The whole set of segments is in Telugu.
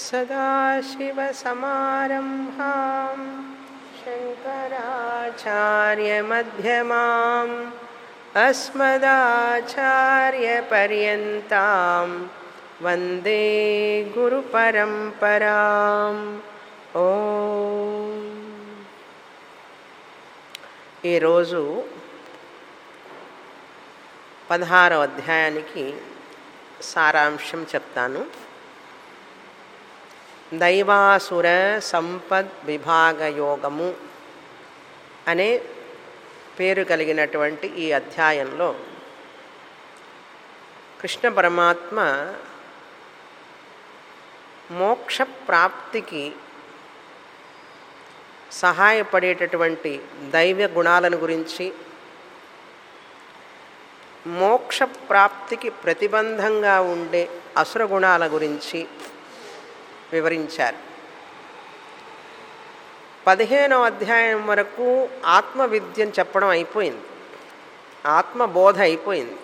सदाशिवसमारम्भां शङ्कराचार्यमध्यमाम् अस्मदाचार्यपर्यन्तां वन्दे गुरुपरम्पराम् ॐ ఈరోజు పదహారవ అధ్యాయానికి సారాంశం చెప్తాను దైవాసుర సంపద్ విభాగ యోగము అనే పేరు కలిగినటువంటి ఈ అధ్యాయంలో కృష్ణ పరమాత్మ మోక్ష ప్రాప్తికి సహాయపడేటటువంటి దైవ గుణాలను గురించి మోక్ష ప్రాప్తికి ప్రతిబంధంగా ఉండే అసుర గుణాల గురించి వివరించారు పదిహేనవ అధ్యాయం వరకు ఆత్మ విద్యను చెప్పడం అయిపోయింది ఆత్మబోధ అయిపోయింది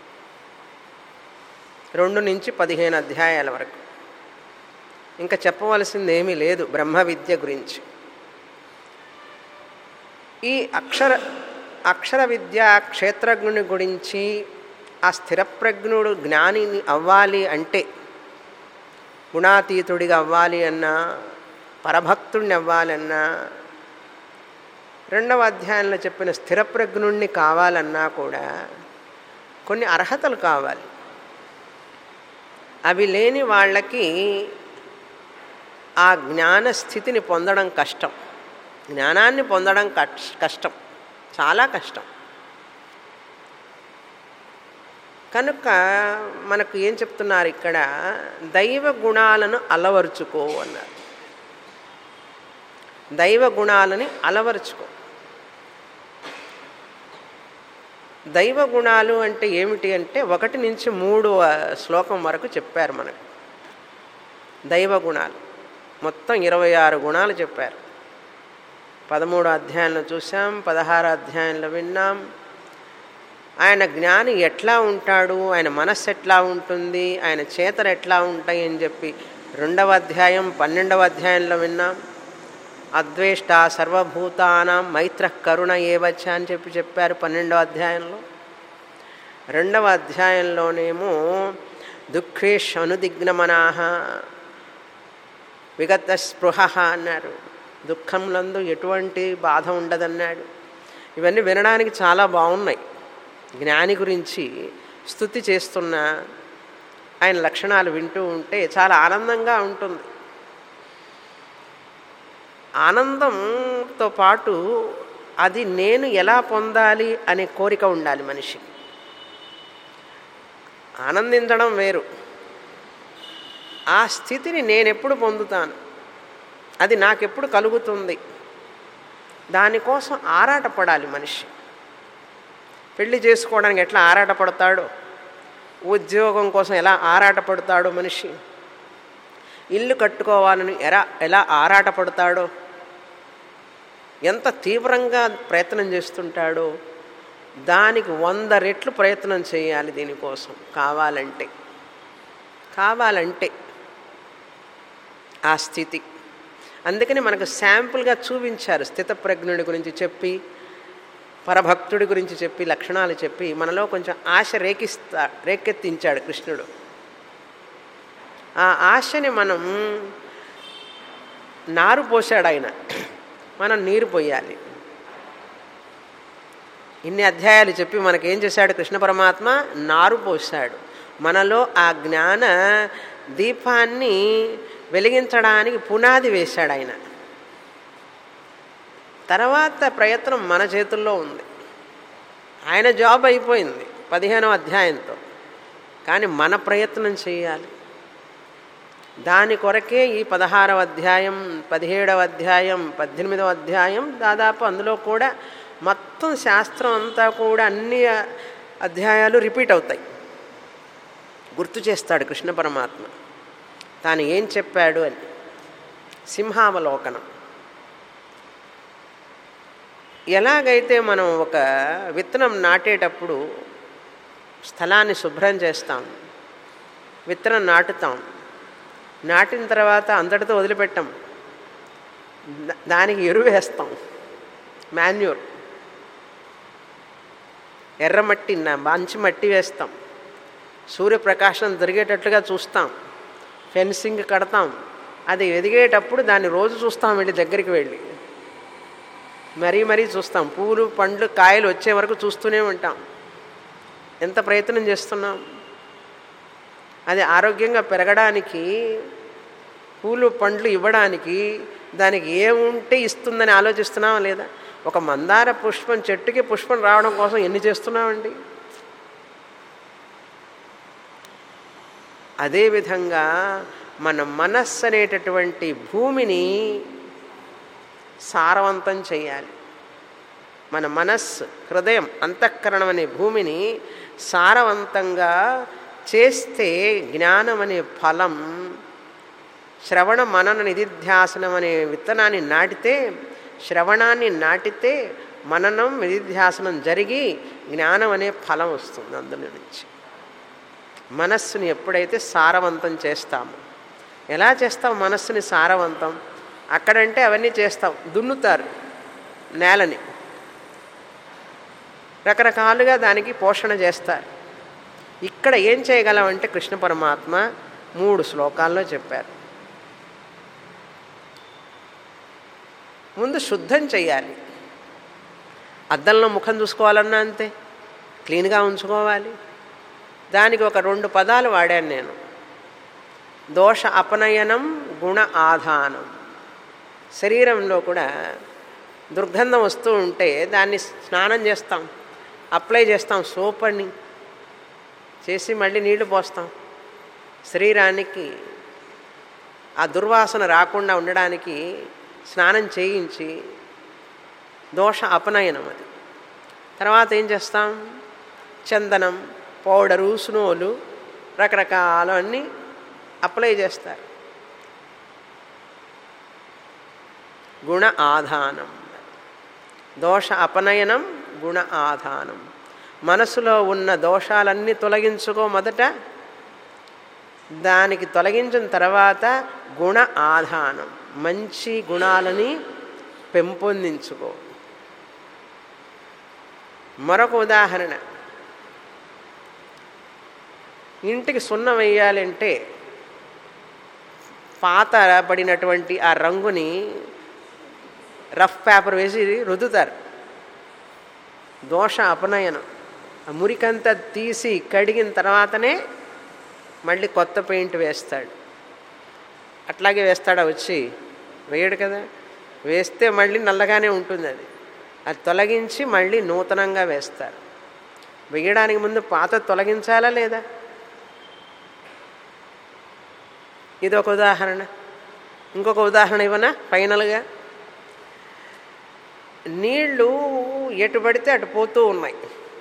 రెండు నుంచి పదిహేను అధ్యాయాల వరకు ఇంకా చెప్పవలసింది ఏమీ లేదు బ్రహ్మ విద్య గురించి ఈ అక్షర అక్షర విద్య క్షేత్రజ్ఞుని గురించి ఆ స్థిరప్రజ్ఞుడు జ్ఞానిని అవ్వాలి అంటే గుణాతీతుడిగా అవ్వాలి అన్నా పరభక్తుడిని అవ్వాలన్నా రెండవ అధ్యాయంలో చెప్పిన స్థిరప్రజ్ఞుణ్ణి కావాలన్నా కూడా కొన్ని అర్హతలు కావాలి అవి లేని వాళ్ళకి ఆ జ్ఞాన స్థితిని పొందడం కష్టం జ్ఞానాన్ని పొందడం కష్టం చాలా కష్టం కనుక మనకు ఏం చెప్తున్నారు ఇక్కడ దైవ గుణాలను అలవరుచుకో అన్నారు దైవ గుణాలని అలవరుచుకో దైవ గుణాలు అంటే ఏమిటి అంటే ఒకటి నుంచి మూడు శ్లోకం వరకు చెప్పారు మనకు దైవ గుణాలు మొత్తం ఇరవై ఆరు గుణాలు చెప్పారు పదమూడో అధ్యాయంలో చూసాం పదహారో అధ్యాయంలో విన్నాం ఆయన జ్ఞాని ఎట్లా ఉంటాడు ఆయన మనస్సు ఎట్లా ఉంటుంది ఆయన చేతలు ఎట్లా ఉంటాయి అని చెప్పి రెండవ అధ్యాయం పన్నెండవ అధ్యాయంలో విన్నాం అద్వేష్ట సర్వభూతానం మైత్ర కరుణ ఏవచ్చ అని చెప్పి చెప్పారు పన్నెండవ అధ్యాయంలో రెండవ అధ్యాయంలోనేమో దుఃఖేష్ అనుదిగ్నమనాహ విగత స్పృహ అన్నారు దుఃఖంలందు ఎటువంటి బాధ ఉండదన్నాడు ఇవన్నీ వినడానికి చాలా బాగున్నాయి జ్ఞాని గురించి స్థుతి చేస్తున్న ఆయన లక్షణాలు వింటూ ఉంటే చాలా ఆనందంగా ఉంటుంది ఆనందంతో పాటు అది నేను ఎలా పొందాలి అనే కోరిక ఉండాలి మనిషికి ఆనందించడం వేరు ఆ స్థితిని నేను ఎప్పుడు పొందుతాను అది నాకెప్పుడు కలుగుతుంది దానికోసం ఆరాటపడాలి మనిషి పెళ్లి చేసుకోవడానికి ఎట్లా ఆరాటపడతాడో ఉద్యోగం కోసం ఎలా ఆరాటపడతాడో మనిషి ఇల్లు కట్టుకోవాలని ఎలా ఎలా ఆరాటపడతాడో ఎంత తీవ్రంగా ప్రయత్నం చేస్తుంటాడో దానికి వంద రెట్లు ప్రయత్నం చేయాలి దీనికోసం కావాలంటే కావాలంటే ఆ స్థితి అందుకని మనకు శాంపుల్గా చూపించారు స్థితప్రజ్ఞుడి గురించి చెప్పి పరభక్తుడి గురించి చెప్పి లక్షణాలు చెప్పి మనలో కొంచెం ఆశ రేకిస్తా రేకెత్తించాడు కృష్ణుడు ఆ ఆశని మనం నారు పోసాడు ఆయన మనం నీరు పోయాలి ఇన్ని అధ్యాయాలు చెప్పి మనకేం చేశాడు కృష్ణ పరమాత్మ నారు పోసాడు మనలో ఆ జ్ఞాన దీపాన్ని వెలిగించడానికి పునాది వేశాడు ఆయన తర్వాత ప్రయత్నం మన చేతుల్లో ఉంది ఆయన జాబ్ అయిపోయింది పదిహేనవ అధ్యాయంతో కానీ మన ప్రయత్నం చేయాలి దాని కొరకే ఈ పదహారవ అధ్యాయం పదిహేడవ అధ్యాయం పద్దెనిమిదవ అధ్యాయం దాదాపు అందులో కూడా మొత్తం శాస్త్రం అంతా కూడా అన్ని అధ్యాయాలు రిపీట్ అవుతాయి గుర్తు చేస్తాడు కృష్ణ పరమాత్మ తాను ఏం చెప్పాడు అని సింహావలోకనం ఎలాగైతే మనం ఒక విత్తనం నాటేటప్పుడు స్థలాన్ని శుభ్రం చేస్తాం విత్తనం నాటుతాం నాటిన తర్వాత అంతటితో వదిలిపెట్టాం దా- దానికి ఎరువు వేస్తాం మాన్యూర్ ఎర్రమట్టి నా- మంచి మట్టి వేస్తాం సూర్యప్రకాశం దొరికేటట్లుగా చూస్తాం ఫెన్సింగ్ కడతాం అది ఎదిగేటప్పుడు దాన్ని రోజు చూస్తాం వెళ్ళి దగ్గరికి వెళ్ళి మరీ మరీ చూస్తాం పూలు పండ్లు కాయలు వచ్చే వరకు చూస్తూనే ఉంటాం ఎంత ప్రయత్నం చేస్తున్నాం అది ఆరోగ్యంగా పెరగడానికి పూలు పండ్లు ఇవ్వడానికి దానికి ఏముంటే ఇస్తుందని ఆలోచిస్తున్నామా లేదా ఒక మందార పుష్పం చెట్టుకి పుష్పం రావడం కోసం ఎన్ని చేస్తున్నామండి అదేవిధంగా మన మనస్సు అనేటటువంటి భూమిని సారవంతం చేయాలి మన మనస్సు హృదయం అంతఃకరణం అనే భూమిని సారవంతంగా చేస్తే జ్ఞానం అనే ఫలం శ్రవణ మనన నిధిధ్యాసనం అనే విత్తనాన్ని నాటితే శ్రవణాన్ని నాటితే మననం నిధిధ్యాసనం జరిగి జ్ఞానం అనే ఫలం వస్తుంది అందులో నుంచి మనస్సుని ఎప్పుడైతే సారవంతం చేస్తామో ఎలా చేస్తాం మనస్సుని సారవంతం అక్కడంటే అవన్నీ చేస్తాం దున్నుతారు నేలని రకరకాలుగా దానికి పోషణ చేస్తారు ఇక్కడ ఏం చేయగలమంటే కృష్ణ పరమాత్మ మూడు శ్లోకాల్లో చెప్పారు ముందు శుద్ధం చేయాలి అద్దంలో ముఖం చూసుకోవాలన్నా అంతే క్లీన్గా ఉంచుకోవాలి దానికి ఒక రెండు పదాలు వాడాను నేను దోష అపనయనం గుణ ఆధానం శరీరంలో కూడా దుర్గంధం వస్తూ ఉంటే దాన్ని స్నానం చేస్తాం అప్లై చేస్తాం సోప్ అని చేసి మళ్ళీ నీళ్లు పోస్తాం శరీరానికి ఆ దుర్వాసన రాకుండా ఉండడానికి స్నానం చేయించి దోష అపనయనం అది తర్వాత ఏం చేస్తాం చందనం పౌడరు స్నోలు రకరకాలు అన్నీ అప్లై చేస్తారు గుణ ఆధానం దోష అపనయనం గుణ ఆధానం మనసులో ఉన్న దోషాలన్నీ తొలగించుకో మొదట దానికి తొలగించిన తర్వాత గుణ ఆధానం మంచి గుణాలని పెంపొందించుకో మరొక ఉదాహరణ ఇంటికి సున్నం వేయాలంటే పాత పడినటువంటి ఆ రంగుని రఫ్ పేపర్ వేసి రుద్దుతారు దోష అపనయనం ఆ మురికంతా తీసి కడిగిన తర్వాతనే మళ్ళీ కొత్త పెయింట్ వేస్తాడు అట్లాగే వేస్తాడా వచ్చి వేయడు కదా వేస్తే మళ్ళీ నల్లగానే ఉంటుంది అది అది తొలగించి మళ్ళీ నూతనంగా వేస్తారు వేయడానికి ముందు పాత తొలగించాలా లేదా ఇది ఒక ఉదాహరణ ఇంకొక ఉదాహరణ ఇవ్వనా ఫైనల్గా నీళ్లు ఎటు పడితే అటు పోతూ ఉన్నాయి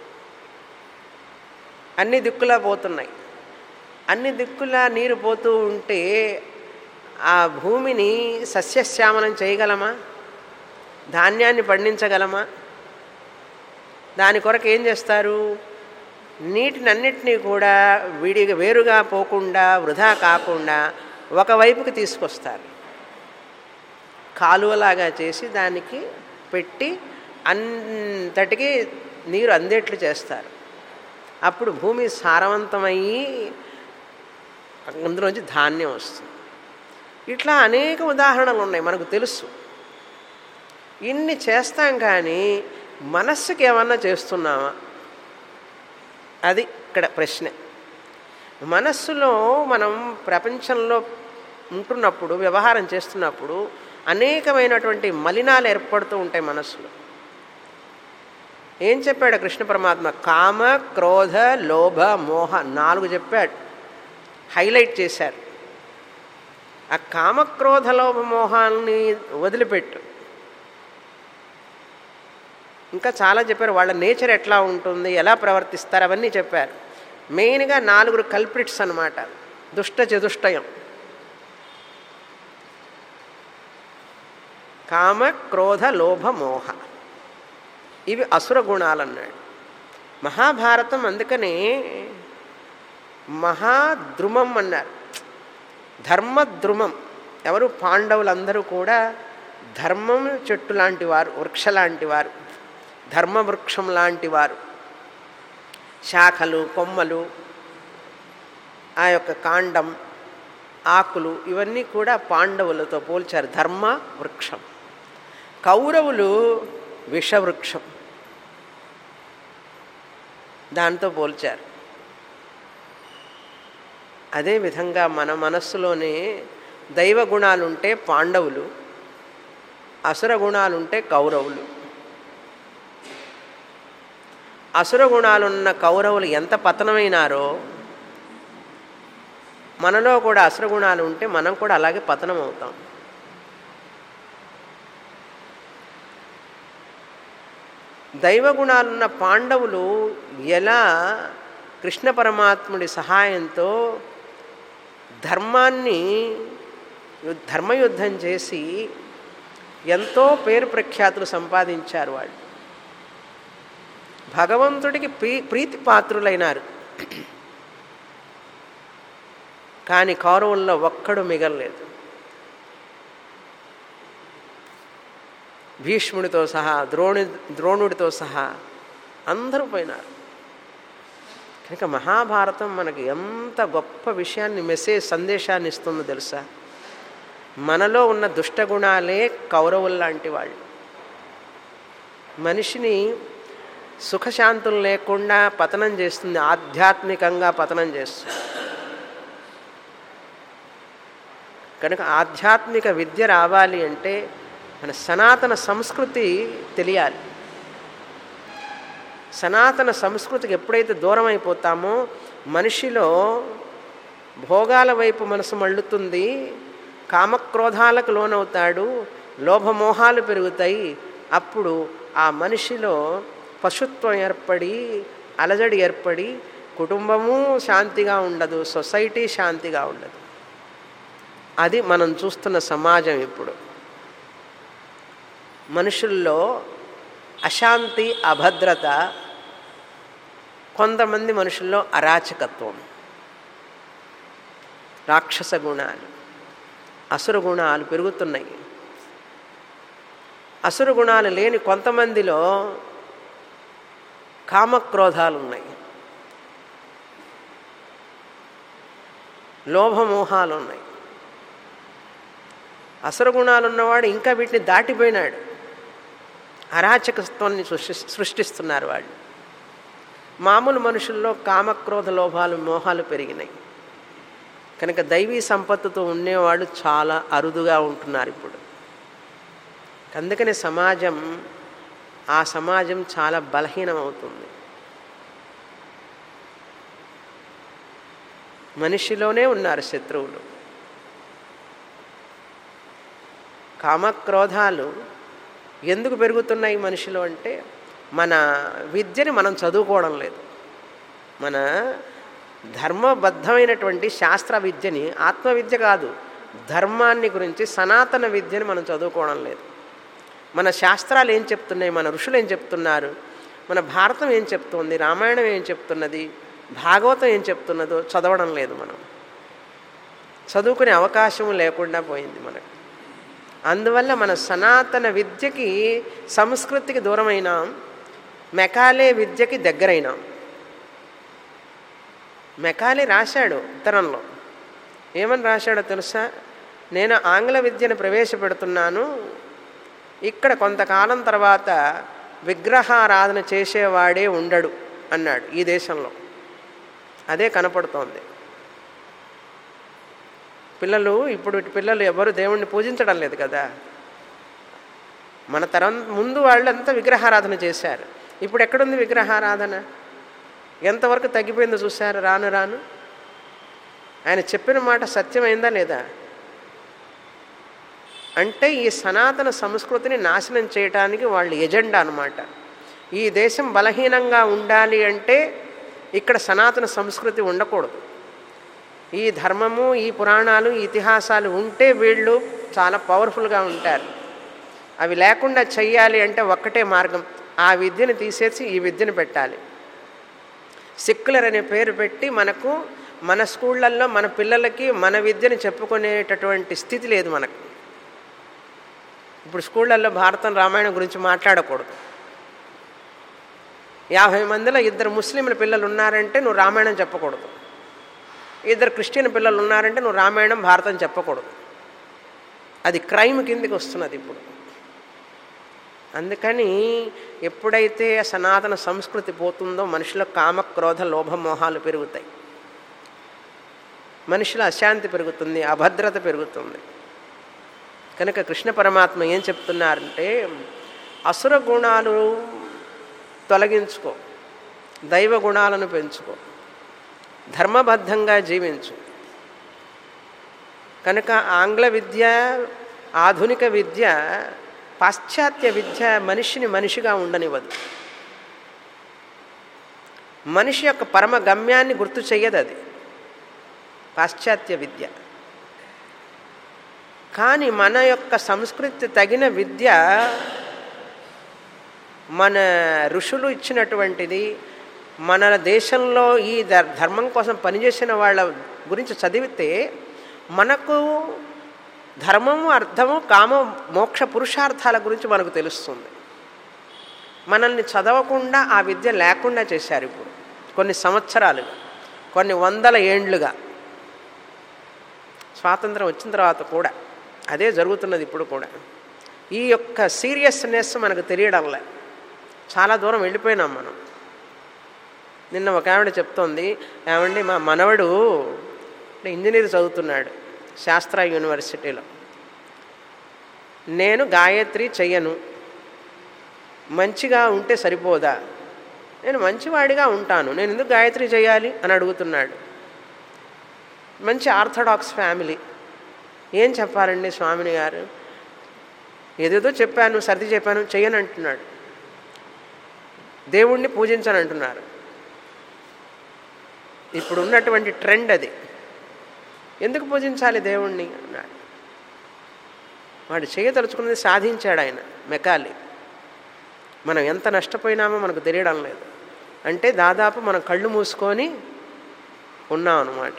అన్ని దిక్కులా పోతున్నాయి అన్ని దిక్కులా నీరు పోతూ ఉంటే ఆ భూమిని సస్యశ్యామలం చేయగలమా ధాన్యాన్ని పండించగలమా దాని కొరకు ఏం చేస్తారు నీటిని అన్నిటినీ కూడా విడిగా వేరుగా పోకుండా వృధా కాకుండా ఒకవైపుకి తీసుకొస్తారు కాలువలాగా చేసి దానికి పెట్టి అంతటికి నీరు అందేట్లు చేస్తారు అప్పుడు భూమి సారవంతమయ్యి అందులోంచి ధాన్యం వస్తుంది ఇట్లా అనేక ఉదాహరణలు ఉన్నాయి మనకు తెలుసు ఇన్ని చేస్తాం కానీ మనస్సుకి ఏమన్నా చేస్తున్నామా అది ఇక్కడ ప్రశ్న మనస్సులో మనం ప్రపంచంలో ఉంటున్నప్పుడు వ్యవహారం చేస్తున్నప్పుడు అనేకమైనటువంటి మలినాలు ఏర్పడుతూ ఉంటాయి మనస్సులో ఏం చెప్పాడు కృష్ణ పరమాత్మ కామ క్రోధ లోభ మోహ నాలుగు చెప్పాడు హైలైట్ చేశారు ఆ కామక్రోధ లోభ మోహాన్ని వదిలిపెట్టు ఇంకా చాలా చెప్పారు వాళ్ళ నేచర్ ఎట్లా ఉంటుంది ఎలా ప్రవర్తిస్తారు అవన్నీ చెప్పారు మెయిన్గా నాలుగురు కల్ప్రిట్స్ అనమాట దుష్ట చతుష్టయం కామ క్రోధ లోభ మోహ ఇవి అసుర గుణాలు అన్నాడు మహాభారతం అందుకనే మహాద్రుమం అన్నారు ధర్మద్రుమం ఎవరు పాండవులందరూ కూడా ధర్మం చెట్టు లాంటి వారు వృక్ష లాంటి వారు ధర్మవృక్షం లాంటి వారు శాఖలు కొమ్మలు ఆ యొక్క కాండం ఆకులు ఇవన్నీ కూడా పాండవులతో పోల్చారు ధర్మ వృక్షం కౌరవులు విషవృక్షం దాంతో పోల్చారు అదేవిధంగా మన మనస్సులోనే దైవ గుణాలుంటే పాండవులు అసుర గుణాలుంటే కౌరవులు అసుర గుణాలున్న కౌరవులు ఎంత పతనమైనారో మనలో కూడా అసుర గుణాలు ఉంటే మనం కూడా అలాగే పతనం అవుతాం దైవ గుణాలున్న పాండవులు ఎలా కృష్ణ పరమాత్ముడి సహాయంతో ధర్మాన్ని ధర్మయుద్ధం చేసి ఎంతో పేరు ప్రఖ్యాతులు సంపాదించారు వాళ్ళు భగవంతుడికి ప్రీ ప్రీతి పాత్రులైనారు కానీ కౌరవుల్లో ఒక్కడు మిగలలేదు భీష్ముడితో సహా ద్రోణి ద్రోణుడితో సహా అందరూ పోయినారు కనుక మహాభారతం మనకి ఎంత గొప్ప విషయాన్ని మెసేజ్ సందేశాన్ని ఇస్తుందో తెలుసా మనలో ఉన్న దుష్టగుణాలే కౌరవులు లాంటి వాళ్ళు మనిషిని సుఖశాంతులు లేకుండా పతనం చేస్తుంది ఆధ్యాత్మికంగా పతనం చేస్తుంది కనుక ఆధ్యాత్మిక విద్య రావాలి అంటే మన సనాతన సంస్కృతి తెలియాలి సనాతన సంస్కృతికి ఎప్పుడైతే దూరం అయిపోతామో మనిషిలో భోగాల వైపు మనసు మళ్ళుతుంది కామక్రోధాలకు లోనవుతాడు లోభమోహాలు పెరుగుతాయి అప్పుడు ఆ మనిషిలో పశుత్వం ఏర్పడి అలజడి ఏర్పడి కుటుంబము శాంతిగా ఉండదు సొసైటీ శాంతిగా ఉండదు అది మనం చూస్తున్న సమాజం ఇప్పుడు మనుషుల్లో అశాంతి అభద్రత కొంతమంది మనుషుల్లో అరాచకత్వం రాక్షస గుణాలు అసుర గుణాలు పెరుగుతున్నాయి అసుర గుణాలు లేని కొంతమందిలో కామక్రోధాలు ఉన్నాయి లోభమోహాలు ఉన్నాయి అసుర గుణాలు ఉన్నవాడు ఇంకా వీటిని దాటిపోయినాడు అరాచకత్వాన్ని సృష్టి సృష్టిస్తున్నారు వాళ్ళు మామూలు మనుషుల్లో కామక్రోధ లోభాలు మోహాలు పెరిగినాయి కనుక దైవీ సంపత్తుతో ఉండేవాళ్ళు చాలా అరుదుగా ఉంటున్నారు ఇప్పుడు అందుకని సమాజం ఆ సమాజం చాలా బలహీనమవుతుంది మనిషిలోనే ఉన్నారు శత్రువులు కామక్రోధాలు ఎందుకు పెరుగుతున్నాయి మనిషిలో అంటే మన విద్యని మనం చదువుకోవడం లేదు మన ధర్మబద్ధమైనటువంటి శాస్త్ర విద్యని ఆత్మవిద్య కాదు ధర్మాన్ని గురించి సనాతన విద్యని మనం చదువుకోవడం లేదు మన శాస్త్రాలు ఏం చెప్తున్నాయి మన ఋషులు ఏం చెప్తున్నారు మన భారతం ఏం చెప్తుంది రామాయణం ఏం చెప్తున్నది భాగవతం ఏం చెప్తున్నదో చదవడం లేదు మనం చదువుకునే అవకాశం లేకుండా పోయింది మనకు అందువల్ల మన సనాతన విద్యకి సంస్కృతికి దూరమైనాం మెకాలే విద్యకి దగ్గరైనాం మెకాలే రాశాడు ఉత్తరంలో ఏమని రాశాడో తెలుసా నేను ఆంగ్ల విద్యను ప్రవేశపెడుతున్నాను ఇక్కడ కొంతకాలం తర్వాత విగ్రహారాధన చేసేవాడే ఉండడు అన్నాడు ఈ దేశంలో అదే కనపడుతోంది పిల్లలు ఇప్పుడు పిల్లలు ఎవరు దేవుణ్ణి పూజించడం లేదు కదా మన తరం ముందు వాళ్ళంతా విగ్రహారాధన చేశారు ఇప్పుడు ఎక్కడుంది విగ్రహారాధన ఎంతవరకు తగ్గిపోయిందో చూశారు రాను రాను ఆయన చెప్పిన మాట సత్యమైందా లేదా అంటే ఈ సనాతన సంస్కృతిని నాశనం చేయటానికి వాళ్ళ ఎజెండా అనమాట ఈ దేశం బలహీనంగా ఉండాలి అంటే ఇక్కడ సనాతన సంస్కృతి ఉండకూడదు ఈ ధర్మము ఈ పురాణాలు ఈ ఇతిహాసాలు ఉంటే వీళ్ళు చాలా పవర్ఫుల్గా ఉంటారు అవి లేకుండా చెయ్యాలి అంటే ఒక్కటే మార్గం ఆ విద్యను తీసేసి ఈ విద్యను పెట్టాలి సెక్యులర్ అనే పేరు పెట్టి మనకు మన స్కూళ్ళల్లో మన పిల్లలకి మన విద్యను చెప్పుకునేటటువంటి స్థితి లేదు మనకు ఇప్పుడు స్కూళ్ళల్లో భారతం రామాయణం గురించి మాట్లాడకూడదు యాభై మందిలో ఇద్దరు ముస్లింల పిల్లలు ఉన్నారంటే నువ్వు రామాయణం చెప్పకూడదు ఇద్దరు క్రిస్టియన్ పిల్లలు ఉన్నారంటే నువ్వు రామాయణం భారతం చెప్పకూడదు అది క్రైమ్ కిందికి వస్తున్నది ఇప్పుడు అందుకని ఎప్పుడైతే సనాతన సంస్కృతి పోతుందో మనుషుల కామక్రోధ లోభమోహాలు పెరుగుతాయి మనుషుల అశాంతి పెరుగుతుంది అభద్రత పెరుగుతుంది కనుక కృష్ణ పరమాత్మ ఏం చెప్తున్నారంటే అసుర గుణాలు తొలగించుకో దైవ గుణాలను పెంచుకో ధర్మబద్ధంగా జీవించు కనుక ఆంగ్ల విద్య ఆధునిక విద్య పాశ్చాత్య విద్య మనిషిని మనిషిగా ఉండనివ్వదు మనిషి యొక్క పరమ గమ్యాన్ని గుర్తు చెయ్యదు అది పాశ్చాత్య విద్య కానీ మన యొక్క సంస్కృతి తగిన విద్య మన ఋషులు ఇచ్చినటువంటిది మన దేశంలో ఈ ధర్మం కోసం పనిచేసిన వాళ్ళ గురించి చదివితే మనకు ధర్మము అర్థము కామ మోక్ష పురుషార్థాల గురించి మనకు తెలుస్తుంది మనల్ని చదవకుండా ఆ విద్య లేకుండా చేశారు ఇప్పుడు కొన్ని సంవత్సరాలుగా కొన్ని వందల ఏండ్లుగా స్వాతంత్రం వచ్చిన తర్వాత కూడా అదే జరుగుతున్నది ఇప్పుడు కూడా ఈ యొక్క సీరియస్నెస్ మనకు తెలియడంలే చాలా దూరం వెళ్ళిపోయినాం మనం నిన్న ఒక ఆవిడ చెప్తోంది ఏమండి మా మనవడు ఇంజనీర్ చదువుతున్నాడు శాస్త్ర యూనివర్సిటీలో నేను గాయత్రి చెయ్యను మంచిగా ఉంటే సరిపోదా నేను మంచివాడిగా ఉంటాను నేను ఎందుకు గాయత్రి చేయాలి అని అడుగుతున్నాడు మంచి ఆర్థడాక్స్ ఫ్యామిలీ ఏం చెప్పాలండి స్వామిని గారు ఏదేదో చెప్పాను సర్ది చెప్పాను చెయ్యను అంటున్నాడు దేవుణ్ణి పూజించను అంటున్నారు ఇప్పుడు ఉన్నటువంటి ట్రెండ్ అది ఎందుకు పూజించాలి దేవుణ్ణి అన్నాడు వాడు చేయదలుచుకున్నది సాధించాడు ఆయన మెకాలి మనం ఎంత నష్టపోయినామో మనకు తెలియడం లేదు అంటే దాదాపు మనం కళ్ళు మూసుకొని ఉన్నాం అన్నమాట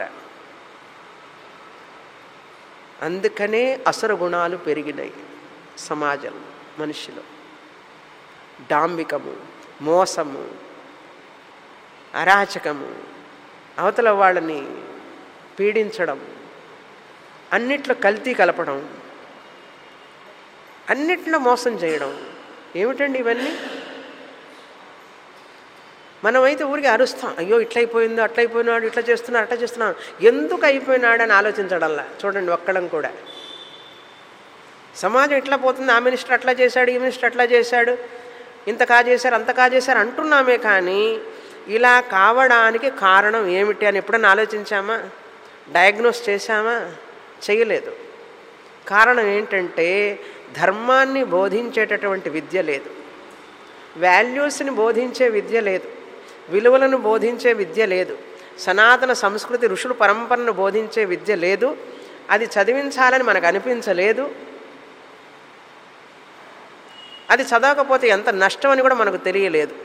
అందుకనే అసర గుణాలు పెరిగినాయి సమాజంలో మనిషిలో డాంబికము మోసము అరాచకము అవతల వాళ్ళని పీడించడం అన్నిట్లో కల్తీ కలపడం అన్నిట్లో మోసం చేయడం ఏమిటండి ఇవన్నీ మనమైతే ఊరికి అరుస్తాం అయ్యో ఇట్లా అయిపోయిందో అట్లా అయిపోయినాడు ఇట్లా చేస్తున్నాడు అట్లా చేస్తున్నాడు ఎందుకు అయిపోయినాడు అని ఆలోచించడంలా చూడండి ఒక్కడం కూడా సమాజం ఇట్లా పోతుంది ఆ మినిస్టర్ అట్లా చేశాడు ఈ మినిస్టర్ అట్లా చేశాడు ఇంత కా చేశారు అంత కా చేశారు అంటున్నామే కానీ ఇలా కావడానికి కారణం ఏమిటి అని ఎప్పుడైనా ఆలోచించామా డయాగ్నోస్ చేశామా చేయలేదు కారణం ఏంటంటే ధర్మాన్ని బోధించేటటువంటి విద్య లేదు వాల్యూస్ని బోధించే విద్య లేదు విలువలను బోధించే విద్య లేదు సనాతన సంస్కృతి ఋషులు పరంపరను బోధించే విద్య లేదు అది చదివించాలని మనకు అనిపించలేదు అది చదవకపోతే ఎంత నష్టం అని కూడా మనకు తెలియలేదు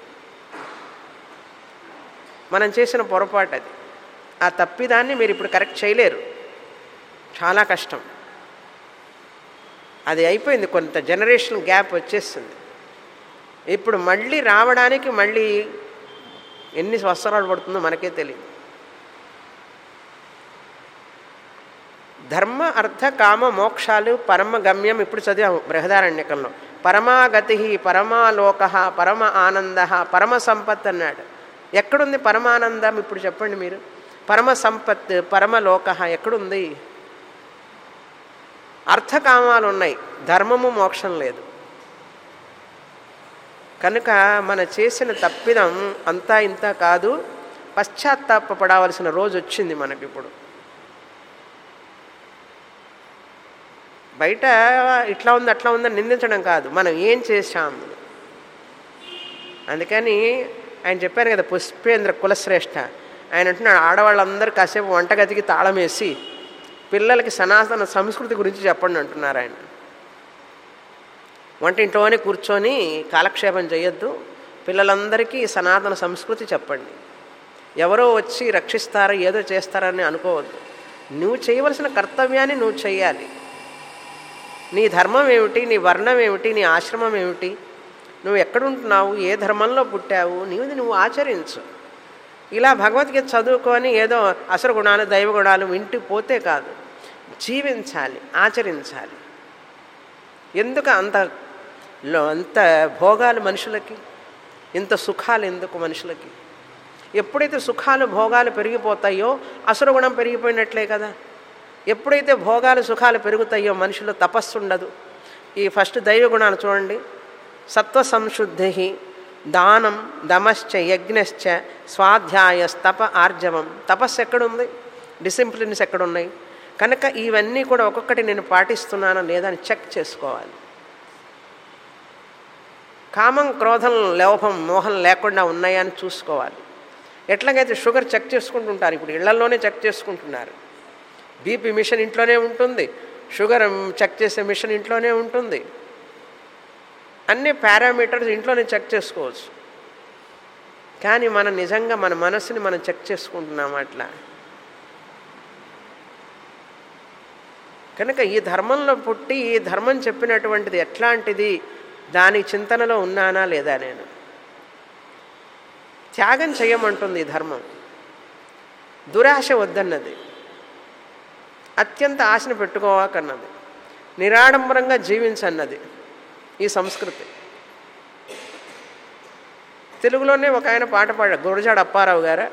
మనం చేసిన పొరపాటు అది ఆ తప్పిదాన్ని మీరు ఇప్పుడు కరెక్ట్ చేయలేరు చాలా కష్టం అది అయిపోయింది కొంత జనరేషన్ గ్యాప్ వచ్చేస్తుంది ఇప్పుడు మళ్ళీ రావడానికి మళ్ళీ ఎన్ని సంవత్సరాలు పడుతుందో మనకే తెలియదు ధర్మ అర్థ కామ మోక్షాలు పరమ గమ్యం ఇప్పుడు చదివాము బృహదారణ్యకంలో పరమాగతి పరమాలోక పరమ ఆనంద పరమ సంపత్ అన్నాడు ఎక్కడుంది పరమానందం ఇప్పుడు చెప్పండి మీరు పరమ సంపత్ పరమలోక ఎక్కడుంది అర్థకామాలు ఉన్నాయి ధర్మము మోక్షం లేదు కనుక మన చేసిన తప్పిదం అంతా ఇంత కాదు పశ్చాత్తాపపడవలసిన రోజు వచ్చింది మనకి ఇప్పుడు బయట ఇట్లా ఉంది అట్లా ఉందని నిందించడం కాదు మనం ఏం చేశాం అందుకని ఆయన చెప్పారు కదా పుష్పేంద్ర కులశ్రేష్ఠ ఆయన అంటున్నాడు ఆడవాళ్ళందరూ కాసేపు వంటగదికి తాళం వేసి పిల్లలకి సనాతన సంస్కృతి గురించి చెప్పండి అంటున్నారు ఆయన వంటింట్లోనే కూర్చొని కాలక్షేపం చేయొద్దు పిల్లలందరికీ సనాతన సంస్కృతి చెప్పండి ఎవరో వచ్చి రక్షిస్తారో ఏదో చేస్తారని అనుకోవద్దు నువ్వు చేయవలసిన కర్తవ్యాన్ని నువ్వు చేయాలి నీ ధర్మం ఏమిటి నీ వర్ణం ఏమిటి నీ ఆశ్రమం ఏమిటి నువ్వు ఎక్కడుంటున్నావు ఏ ధర్మంలో పుట్టావు నీది నువ్వు ఆచరించు ఇలా భగవద్గీత చదువుకొని ఏదో అసలు గుణాలు దైవ గుణాలు వింటూ పోతే కాదు జీవించాలి ఆచరించాలి ఎందుకు అంత లో- అంత భోగాలు మనుషులకి ఇంత సుఖాలు ఎందుకు మనుషులకి ఎప్పుడైతే సుఖాలు భోగాలు పెరిగిపోతాయో అసుర గుణం పెరిగిపోయినట్లే కదా ఎప్పుడైతే భోగాలు సుఖాలు పెరుగుతాయో మనుషులు తపస్సు ఉండదు ఈ ఫస్ట్ దైవ గుణాలు చూడండి సత్వ సంశుద్ధి దానం దమశ్చ యజ్ఞశ్చ స్వాధ్యాయస్తప ఆర్జవం తపస్సు ఎక్కడుంది డిసిప్లిన్స్ ఎక్కడున్నాయి కనుక ఇవన్నీ కూడా ఒక్కొక్కటి నేను పాటిస్తున్నానా లేదా అని చెక్ చేసుకోవాలి కామం క్రోధం లోభం మోహం లేకుండా ఉన్నాయా అని చూసుకోవాలి ఎట్లాగైతే షుగర్ చెక్ చేసుకుంటుంటారు ఇప్పుడు ఇళ్లలోనే చెక్ చేసుకుంటున్నారు బీపీ మిషన్ ఇంట్లోనే ఉంటుంది షుగర్ చెక్ చేసే మిషన్ ఇంట్లోనే ఉంటుంది అన్ని పారామీటర్స్ ఇంట్లోనే చెక్ చేసుకోవచ్చు కానీ మనం నిజంగా మన మనసుని మనం చెక్ చేసుకుంటున్నాం అట్లా కనుక ఈ ధర్మంలో పుట్టి ఈ ధర్మం చెప్పినటువంటిది ఎట్లాంటిది దాని చింతనలో ఉన్నానా లేదా నేను త్యాగం చేయమంటుంది ఈ ధర్మం దురాశ వద్దన్నది అత్యంత ఆశను పెట్టుకోవాకన్నది నిరాడంబరంగా జీవించన్నది ఈ సంస్కృతి తెలుగులోనే ఒక ఆయన పాట పాడారు గురజాడ అప్పారావు గారు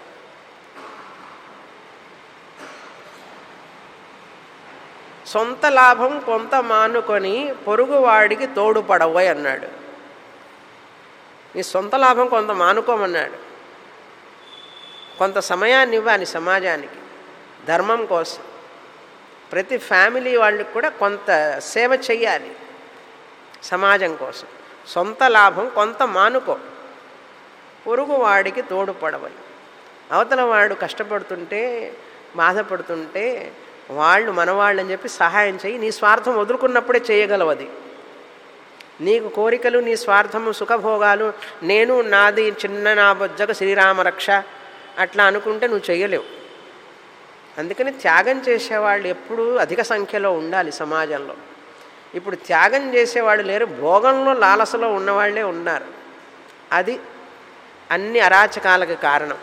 సొంత లాభం కొంత మానుకొని పొరుగువాడికి తోడుపడవోయ్ అన్నాడు నీ సొంత లాభం కొంత మానుకోమన్నాడు కొంత సమయాన్ని ఇవ్వాలి సమాజానికి ధర్మం కోసం ప్రతి ఫ్యామిలీ వాళ్ళకి కూడా కొంత సేవ చెయ్యాలి సమాజం కోసం సొంత లాభం కొంత మానుకో పొరుగు వాడికి తోడుపడవాలి అవతల వాడు కష్టపడుతుంటే బాధపడుతుంటే వాళ్ళు మనవాళ్ళని చెప్పి సహాయం చేయి నీ స్వార్థం వదులుకున్నప్పుడే చేయగలవు అది నీకు కోరికలు నీ స్వార్థము సుఖభోగాలు నేను నాది చిన్న నా బొజ్జక శ్రీరామ రక్ష అట్లా అనుకుంటే నువ్వు చేయలేవు అందుకని త్యాగం చేసేవాళ్ళు ఎప్పుడూ అధిక సంఖ్యలో ఉండాలి సమాజంలో ఇప్పుడు త్యాగం చేసేవాళ్ళు లేరు భోగంలో లాలసలో ఉన్నవాళ్లే ఉన్నారు అది అన్ని అరాచకాలకు కారణం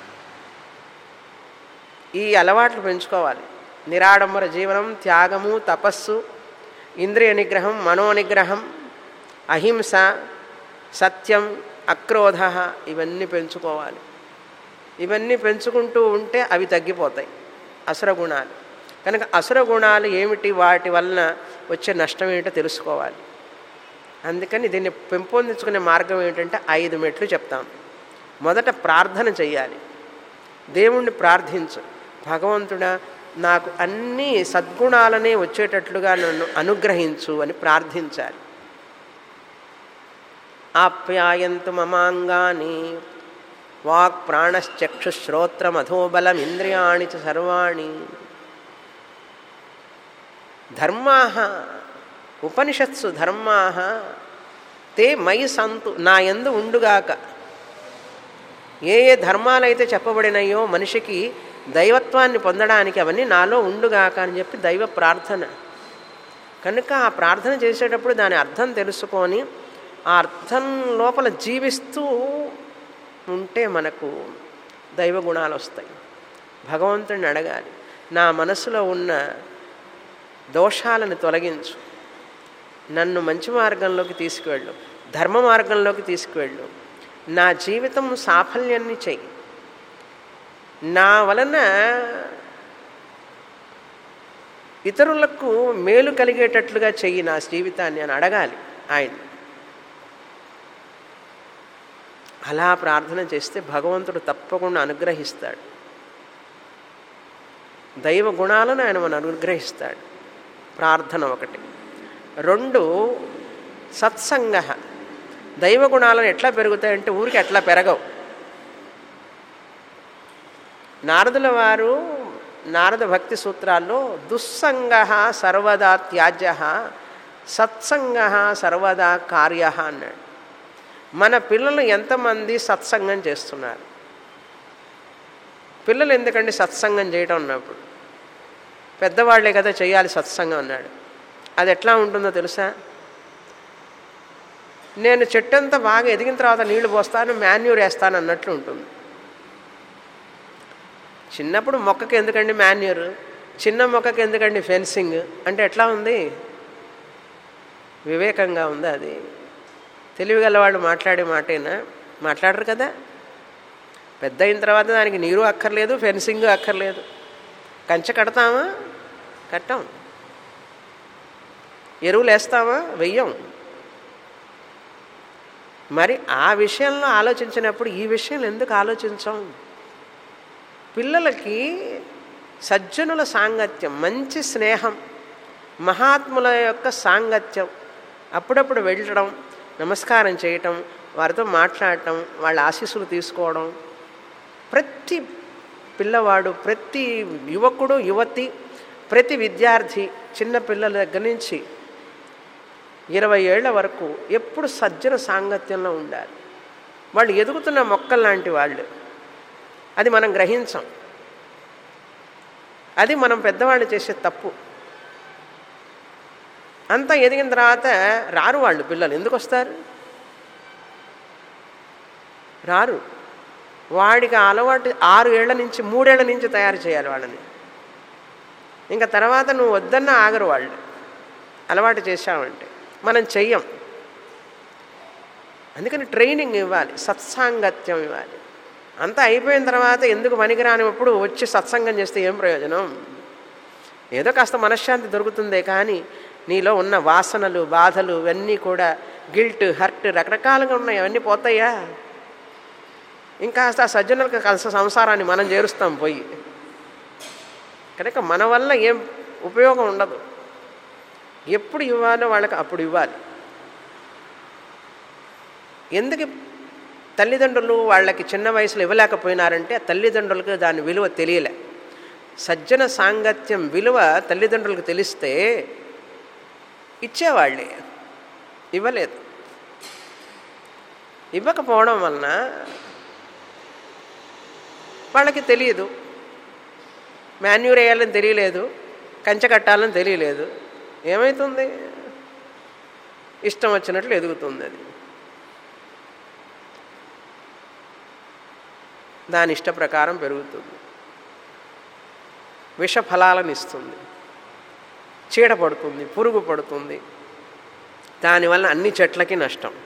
ఈ అలవాట్లు పెంచుకోవాలి నిరాడంబర జీవనం త్యాగము తపస్సు ఇంద్రియ నిగ్రహం మనోనిగ్రహం అహింస సత్యం అక్రోధ ఇవన్నీ పెంచుకోవాలి ఇవన్నీ పెంచుకుంటూ ఉంటే అవి తగ్గిపోతాయి అసుర గుణాలు కనుక అసుర గుణాలు ఏమిటి వాటి వలన వచ్చే నష్టం ఏమిటో తెలుసుకోవాలి అందుకని దీన్ని పెంపొందించుకునే మార్గం ఏమిటంటే ఐదు మెట్లు చెప్తాం మొదట ప్రార్థన చెయ్యాలి దేవుణ్ణి ప్రార్థించు భగవంతుడా నాకు అన్ని సద్గుణాలనే వచ్చేటట్లుగా నన్ను అనుగ్రహించు అని ప్రార్థించాలి ఆప్యాయంతు మమాంగాని వాక్ ప్రాణశ్చక్షుశ్రోత్రమధోబలం ఇంద్రియాణి చ సర్వాణి ధర్మా ఉపనిషత్సు ధర్మా తే మయి సంతు నా ఎందు ఉండుగాక ఏ ఏ ధర్మాలైతే చెప్పబడినాయో మనిషికి దైవత్వాన్ని పొందడానికి అవన్నీ నాలో ఉండుగాక అని చెప్పి దైవ ప్రార్థన కనుక ఆ ప్రార్థన చేసేటప్పుడు దాని అర్థం తెలుసుకొని ఆ అర్థం లోపల జీవిస్తూ ఉంటే మనకు దైవ గుణాలు వస్తాయి భగవంతుడిని అడగాలి నా మనసులో ఉన్న దోషాలను తొలగించు నన్ను మంచి మార్గంలోకి తీసుకువెళ్ళు ధర్మ మార్గంలోకి తీసుకువెళ్ళు నా జీవితం సాఫల్యాన్ని చెయ్యి నా వలన ఇతరులకు మేలు కలిగేటట్లుగా చెయ్యి నా జీవితాన్ని అని అడగాలి ఆయన అలా ప్రార్థన చేస్తే భగవంతుడు తప్పకుండా అనుగ్రహిస్తాడు దైవ గుణాలను ఆయన మనం అనుగ్రహిస్తాడు ప్రార్థన ఒకటి రెండు సత్సంగ దైవ గుణాలను ఎట్లా పెరుగుతాయంటే ఊరికి ఎట్లా పెరగవు నారదుల వారు నారద భక్తి సూత్రాల్లో దుస్సంగ సర్వదా త్యాజ్య సత్సంగ సర్వదా కార్య అన్నాడు మన పిల్లలు ఎంతమంది సత్సంగం చేస్తున్నారు పిల్లలు ఎందుకండి సత్సంగం చేయటం అన్నప్పుడు పెద్దవాళ్లే కదా చేయాలి సత్సంగం అన్నాడు అది ఎట్లా ఉంటుందో తెలుసా నేను చెట్టు అంతా బాగా ఎదిగిన తర్వాత నీళ్లు పోస్తాను మాన్యూర్ వేస్తాను అన్నట్లు ఉంటుంది చిన్నప్పుడు మొక్కకి ఎందుకండి మాన్యూర్ చిన్న మొక్కకి ఎందుకండి ఫెన్సింగ్ అంటే ఎట్లా ఉంది వివేకంగా ఉంది అది తెలివిగల వాళ్ళు మాట్లాడే మాటేనా మాట్లాడరు కదా పెద్ద అయిన తర్వాత దానికి నీరు అక్కర్లేదు ఫెన్సింగ్ అక్కర్లేదు కంచె కడతామా కట్టాం ఎరువులు వేస్తామా వెయ్యం మరి ఆ విషయంలో ఆలోచించినప్పుడు ఈ విషయంలో ఎందుకు ఆలోచించాం పిల్లలకి సజ్జనుల సాంగత్యం మంచి స్నేహం మహాత్ముల యొక్క సాంగత్యం అప్పుడప్పుడు వెళ్ళడం నమస్కారం చేయటం వారితో మాట్లాడటం వాళ్ళ ఆశీస్సులు తీసుకోవడం ప్రతి పిల్లవాడు ప్రతి యువకుడు యువతి ప్రతి విద్యార్థి చిన్న పిల్లల దగ్గర నుంచి ఇరవై ఏళ్ల వరకు ఎప్పుడు సజ్జన సాంగత్యంలో ఉండాలి వాళ్ళు ఎదుగుతున్న మొక్కలు లాంటి వాళ్ళు అది మనం గ్రహించాం అది మనం పెద్దవాళ్ళు చేసే తప్పు అంతా ఎదిగిన తర్వాత రారు వాళ్ళు పిల్లలు ఎందుకు వస్తారు రారు వాడికి ఆ అలవాటు ఆరు ఏళ్ల నుంచి మూడేళ్ల నుంచి తయారు చేయాలి వాళ్ళని ఇంకా తర్వాత నువ్వు వద్దన్న ఆగరు వాళ్ళు అలవాటు చేశావంటే మనం చెయ్యం అందుకని ట్రైనింగ్ ఇవ్వాలి సత్సాంగత్యం ఇవ్వాలి అంతా అయిపోయిన తర్వాత ఎందుకు పనికిరానిప్పుడు వచ్చి సత్సంగం చేస్తే ఏం ప్రయోజనం ఏదో కాస్త మనశ్శాంతి దొరుకుతుందే కానీ నీలో ఉన్న వాసనలు బాధలు ఇవన్నీ కూడా గిల్ట్ హర్ట్ రకరకాలుగా ఉన్నాయి అవన్నీ పోతాయా ఇంకా ఆ సజ్జనులకు కలిసి సంసారాన్ని మనం చేరుస్తాం పోయి కనుక మన వల్ల ఏం ఉపయోగం ఉండదు ఎప్పుడు ఇవ్వాలో వాళ్ళకి అప్పుడు ఇవ్వాలి ఎందుకు తల్లిదండ్రులు వాళ్ళకి చిన్న వయసులో ఇవ్వలేకపోయినారంటే తల్లిదండ్రులకు దాని విలువ తెలియలే సజ్జన సాంగత్యం విలువ తల్లిదండ్రులకు తెలిస్తే ఇచ్చేవాళ్ళే ఇవ్వలేదు ఇవ్వకపోవడం వలన వాళ్ళకి తెలియదు మాన్యూర్ వేయాలని తెలియలేదు కంచె కట్టాలని తెలియలేదు ఏమవుతుంది ఇష్టం వచ్చినట్లు ఎదుగుతుంది అది దాని ఇష్ట ప్రకారం పెరుగుతుంది విష ఫలాలను ఇస్తుంది చీడ పడుతుంది పురుగు పడుతుంది దానివల్ల అన్ని చెట్లకి నష్టం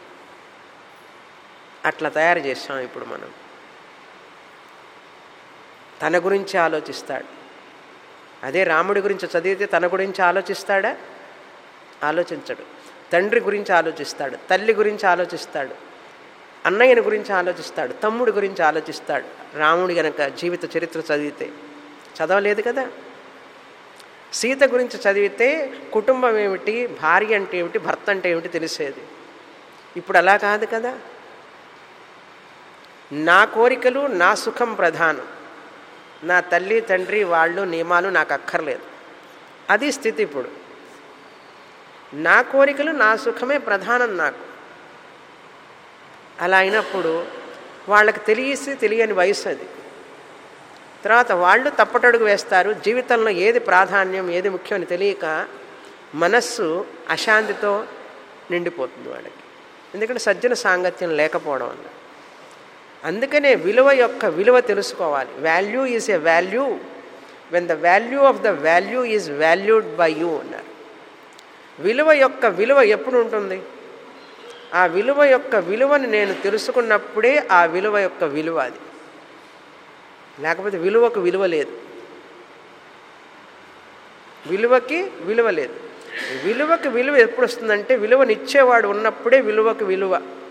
అట్లా తయారు చేస్తాం ఇప్పుడు మనం తన గురించి ఆలోచిస్తాడు అదే రాముడి గురించి చదివితే తన గురించి ఆలోచిస్తాడా ఆలోచించడు తండ్రి గురించి ఆలోచిస్తాడు తల్లి గురించి ఆలోచిస్తాడు అన్నయ్యని గురించి ఆలోచిస్తాడు తమ్ముడి గురించి ఆలోచిస్తాడు రాముడి గనక జీవిత చరిత్ర చదివితే చదవలేదు కదా సీత గురించి చదివితే కుటుంబం ఏమిటి భార్య అంటే ఏమిటి భర్త అంటే ఏమిటి తెలిసేది ఇప్పుడు అలా కాదు కదా నా కోరికలు నా సుఖం ప్రధానం నా తల్లి తండ్రి వాళ్ళు నియమాలు నాకు అక్కర్లేదు అది స్థితి ఇప్పుడు నా కోరికలు నా సుఖమే ప్రధానం నాకు అలా అయినప్పుడు వాళ్ళకి తెలిసి తెలియని వయసు అది తర్వాత వాళ్ళు తప్పటడుగు వేస్తారు జీవితంలో ఏది ప్రాధాన్యం ఏది ముఖ్యం అని తెలియక మనస్సు అశాంతితో నిండిపోతుంది వాళ్ళకి ఎందుకంటే సజ్జన సాంగత్యం లేకపోవడం వల్ల అందుకనే విలువ యొక్క విలువ తెలుసుకోవాలి value is a value when the value of the value is valued by you అన్నారు విలువ యొక్క విలువ ఎప్పుడు ఉంటుంది ఆ విలువ యొక్క విలువని నేను తెలుసుకున్నప్పుడే ఆ విలువ యొక్క విలువ అది లేకపోతే విలువకు విలువ లేదు విలువకి విలువ లేదు విలువకి విలువ ఎప్పుడు వస్తుందంటే విలువనిచ్చేవాడు ఉన్నప్పుడే విలువకు విలువ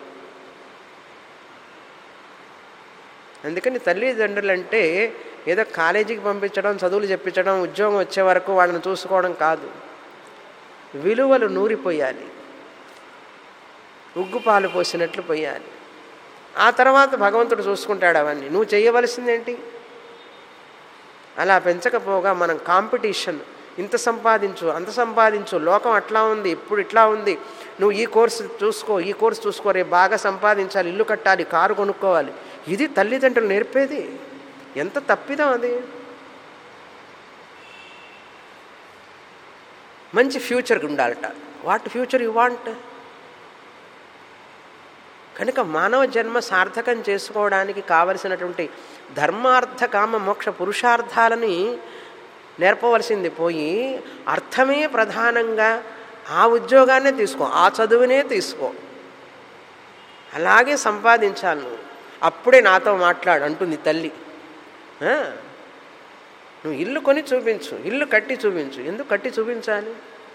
అందుకని తల్లిదండ్రులు అంటే ఏదో కాలేజీకి పంపించడం చదువులు చెప్పించడం ఉద్యోగం వచ్చే వరకు వాళ్ళని చూసుకోవడం కాదు విలువలు నూరిపోయాలి ఉగ్గుపాలు పోసినట్లు పోయాలి ఆ తర్వాత భగవంతుడు చూసుకుంటాడు అవన్నీ నువ్వు చేయవలసిందేంటి అలా పెంచకపోగా మనం కాంపిటీషన్ ఇంత సంపాదించు అంత సంపాదించు లోకం అట్లా ఉంది ఇప్పుడు ఇట్లా ఉంది నువ్వు ఈ కోర్సు చూసుకో ఈ కోర్సు చూసుకో రేపు బాగా సంపాదించాలి ఇల్లు కట్టాలి కారు కొనుక్కోవాలి ఇది తల్లిదండ్రులు నేర్పేది ఎంత తప్పిదం అది మంచి ఫ్యూచర్ ఉండాలట వాట్ ఫ్యూచర్ యు వాంట్ కనుక మానవ జన్మ సార్థకం చేసుకోవడానికి కావలసినటువంటి ధర్మార్థ కామ మోక్ష పురుషార్థాలని నేర్పవలసింది పోయి అర్థమే ప్రధానంగా ఆ ఉద్యోగాన్నే తీసుకో ఆ చదువునే తీసుకో అలాగే సంపాదించాలి నువ్వు అప్పుడే నాతో మాట్లాడు అంటుంది తల్లి ఆ? నువ్వు ఇల్లు కొని చూపించు ఇల్లు కట్టి చూపించు ఎందుకు కట్టి చూపించాలి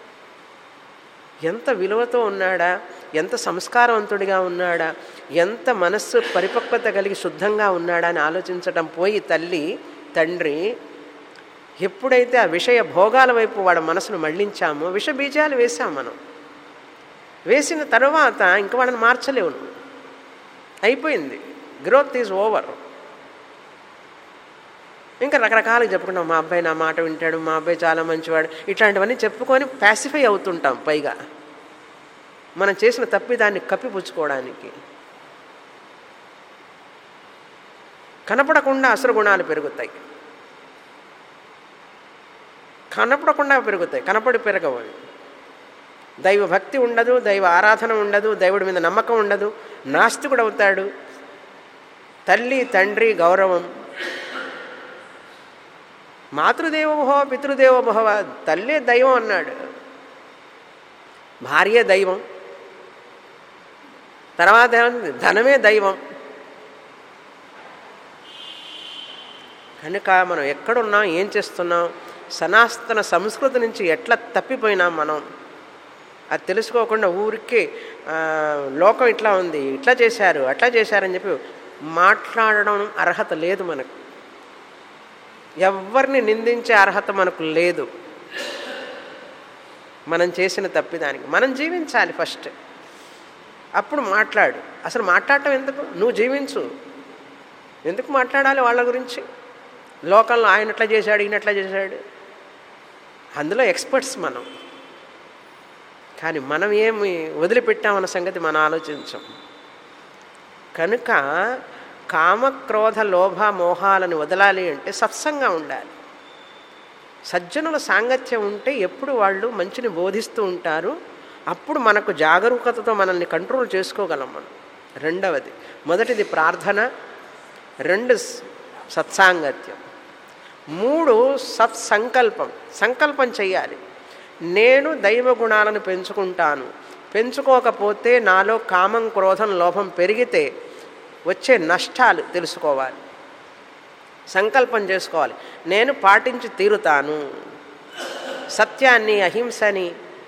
ఎంత విలువతో ఉన్నాడా ఎంత సంస్కారవంతుడిగా ఉన్నాడా ఎంత మనస్సు పరిపక్వత కలిగి శుద్ధంగా ఉన్నాడా అని ఆలోచించటం పోయి తల్లి తండ్రి ఎప్పుడైతే ఆ విషయ భోగాల వైపు వాడి మనసును మళ్ళించామో విష బీజాలు వేసాం మనం వేసిన తర్వాత ఇంక వాడిని మార్చలేవు నువ్వు అయిపోయింది గ్రోత్ ఈజ్ ఓవర్ ఇంకా రకరకాలుగా చెప్పుకుంటాం మా అబ్బాయి నా మాట వింటాడు మా అబ్బాయి చాలా మంచివాడు ఇట్లాంటివన్నీ చెప్పుకొని ప్యాసిఫై అవుతుంటాం పైగా మనం చేసిన తప్పిదాన్ని కప్పిపుచ్చుకోవడానికి కనపడకుండా అసలు గుణాలు పెరుగుతాయి కనపడకుండా పెరుగుతాయి కనపడి పెరగవు అవి. దైవ భక్తి ఉండదు దైవ ఆరాధన ఉండదు దేవుడి మీద నమ్మకం ఉండదు నాస్తికుడు అవుతాడు తల్లి తండ్రి గౌరవం మాతృదేవోభవ పితృదేవోభవ తల్లే దైవం అన్నాడు భార్యే దైవం తర్వాత ఏముంది? ధనమే దైవం కనుక మనం ఎక్కడున్నాం ఏం చేస్తున్నాం సనాతన సంస్కృతి నుంచి ఎట్లా తప్పిపోయినాం మనం అది తెలుసుకోకుండా ఊరికే ఆ, లోకం ఇట్లా ఉంది ఇట్లా చేశారు అట్లా చేశారని చెప్పి మాట్లాడడం అర్హత లేదు మనకు ఎవరిని నిందించే అర్హత మనకు లేదు మనం చేసిన తప్పిదానికి మనం జీవించాలి ఫస్ట్ అప్పుడు మాట్లాడు అసలు మాట్లాడటం ఎందుకు నువ్వు జీవించు ఎందుకు మాట్లాడాలి వాళ్ళ గురించి లోకంలో ఆయన ఎట్లా చేశాడు ఈయన ఎట్లా చేశాడు అందులో ఎక్స్పర్ట్స్ మనం కానీ మనం ఏమి వదిలిపెట్టామన్న సంగతి మనం ఆలోచించం కనుక కామక్రోధ లోభ మోహాలను వదలాలి అంటే సత్సంగా ఉండాలి సజ్జనుల సాంగత్యం ఉంటే ఎప్పుడు వాళ్ళు మంచిని బోధిస్తూ ఉంటారు అప్పుడు మనకు జాగరూకతతో మనల్ని కంట్రోల్ చేసుకోగలం మనం రెండవది మొదటిది ప్రార్థన రెండు స- సత్సాంగత్యం మూడు సత్సంకల్పం సంకల్పం చెయ్యాలి నేను దైవ గుణాలను పెంచుకుంటాను పెంచుకోకపోతే నాలో కామం క్రోధం లోభం పెరిగితే వచ్చే నష్టాలు తెలుసుకోవాలి సంకల్పం చేసుకోవాలి నేను పాటించి తీరుతాను సత్యాన్ని అహింసని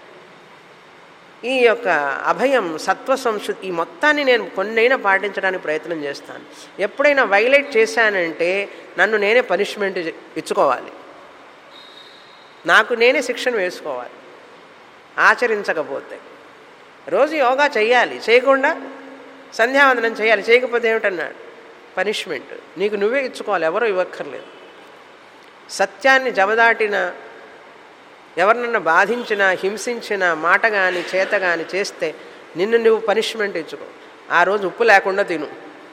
ఈ యొక్క అభయం సత్వ సంశుద్ధి ఈ మొత్తాన్ని నేను కొన్నైనా పాటించడానికి ప్రయత్నం చేస్తాను ఎప్పుడైనా వైలేట్ చేశానంటే నన్ను నేనే పనిష్మెంట్ ఇచ్చుకోవాలి నాకు నేనే శిక్షణ వేసుకోవాలి ఆచరించకపోతే రోజు యోగా చేయాలి చేయకుండా సంధ్యావందనం చేయాలి చేయకపోతే ఏమిటన్నాడు పనిష్మెంట్ నీకు నువ్వే ఇచ్చుకోవాలి ఎవరో ఇవ్వక్కర్లేదు సత్యాన్ని జవదాటిన ఎవరినన్నా బాధించిన హింసించిన మాట కానీ చేత కానీ చేస్తే నిన్ను నువ్వు పనిష్మెంట్ ఇచ్చుకో ఆ రోజు ఉప్పు లేకుండా తిను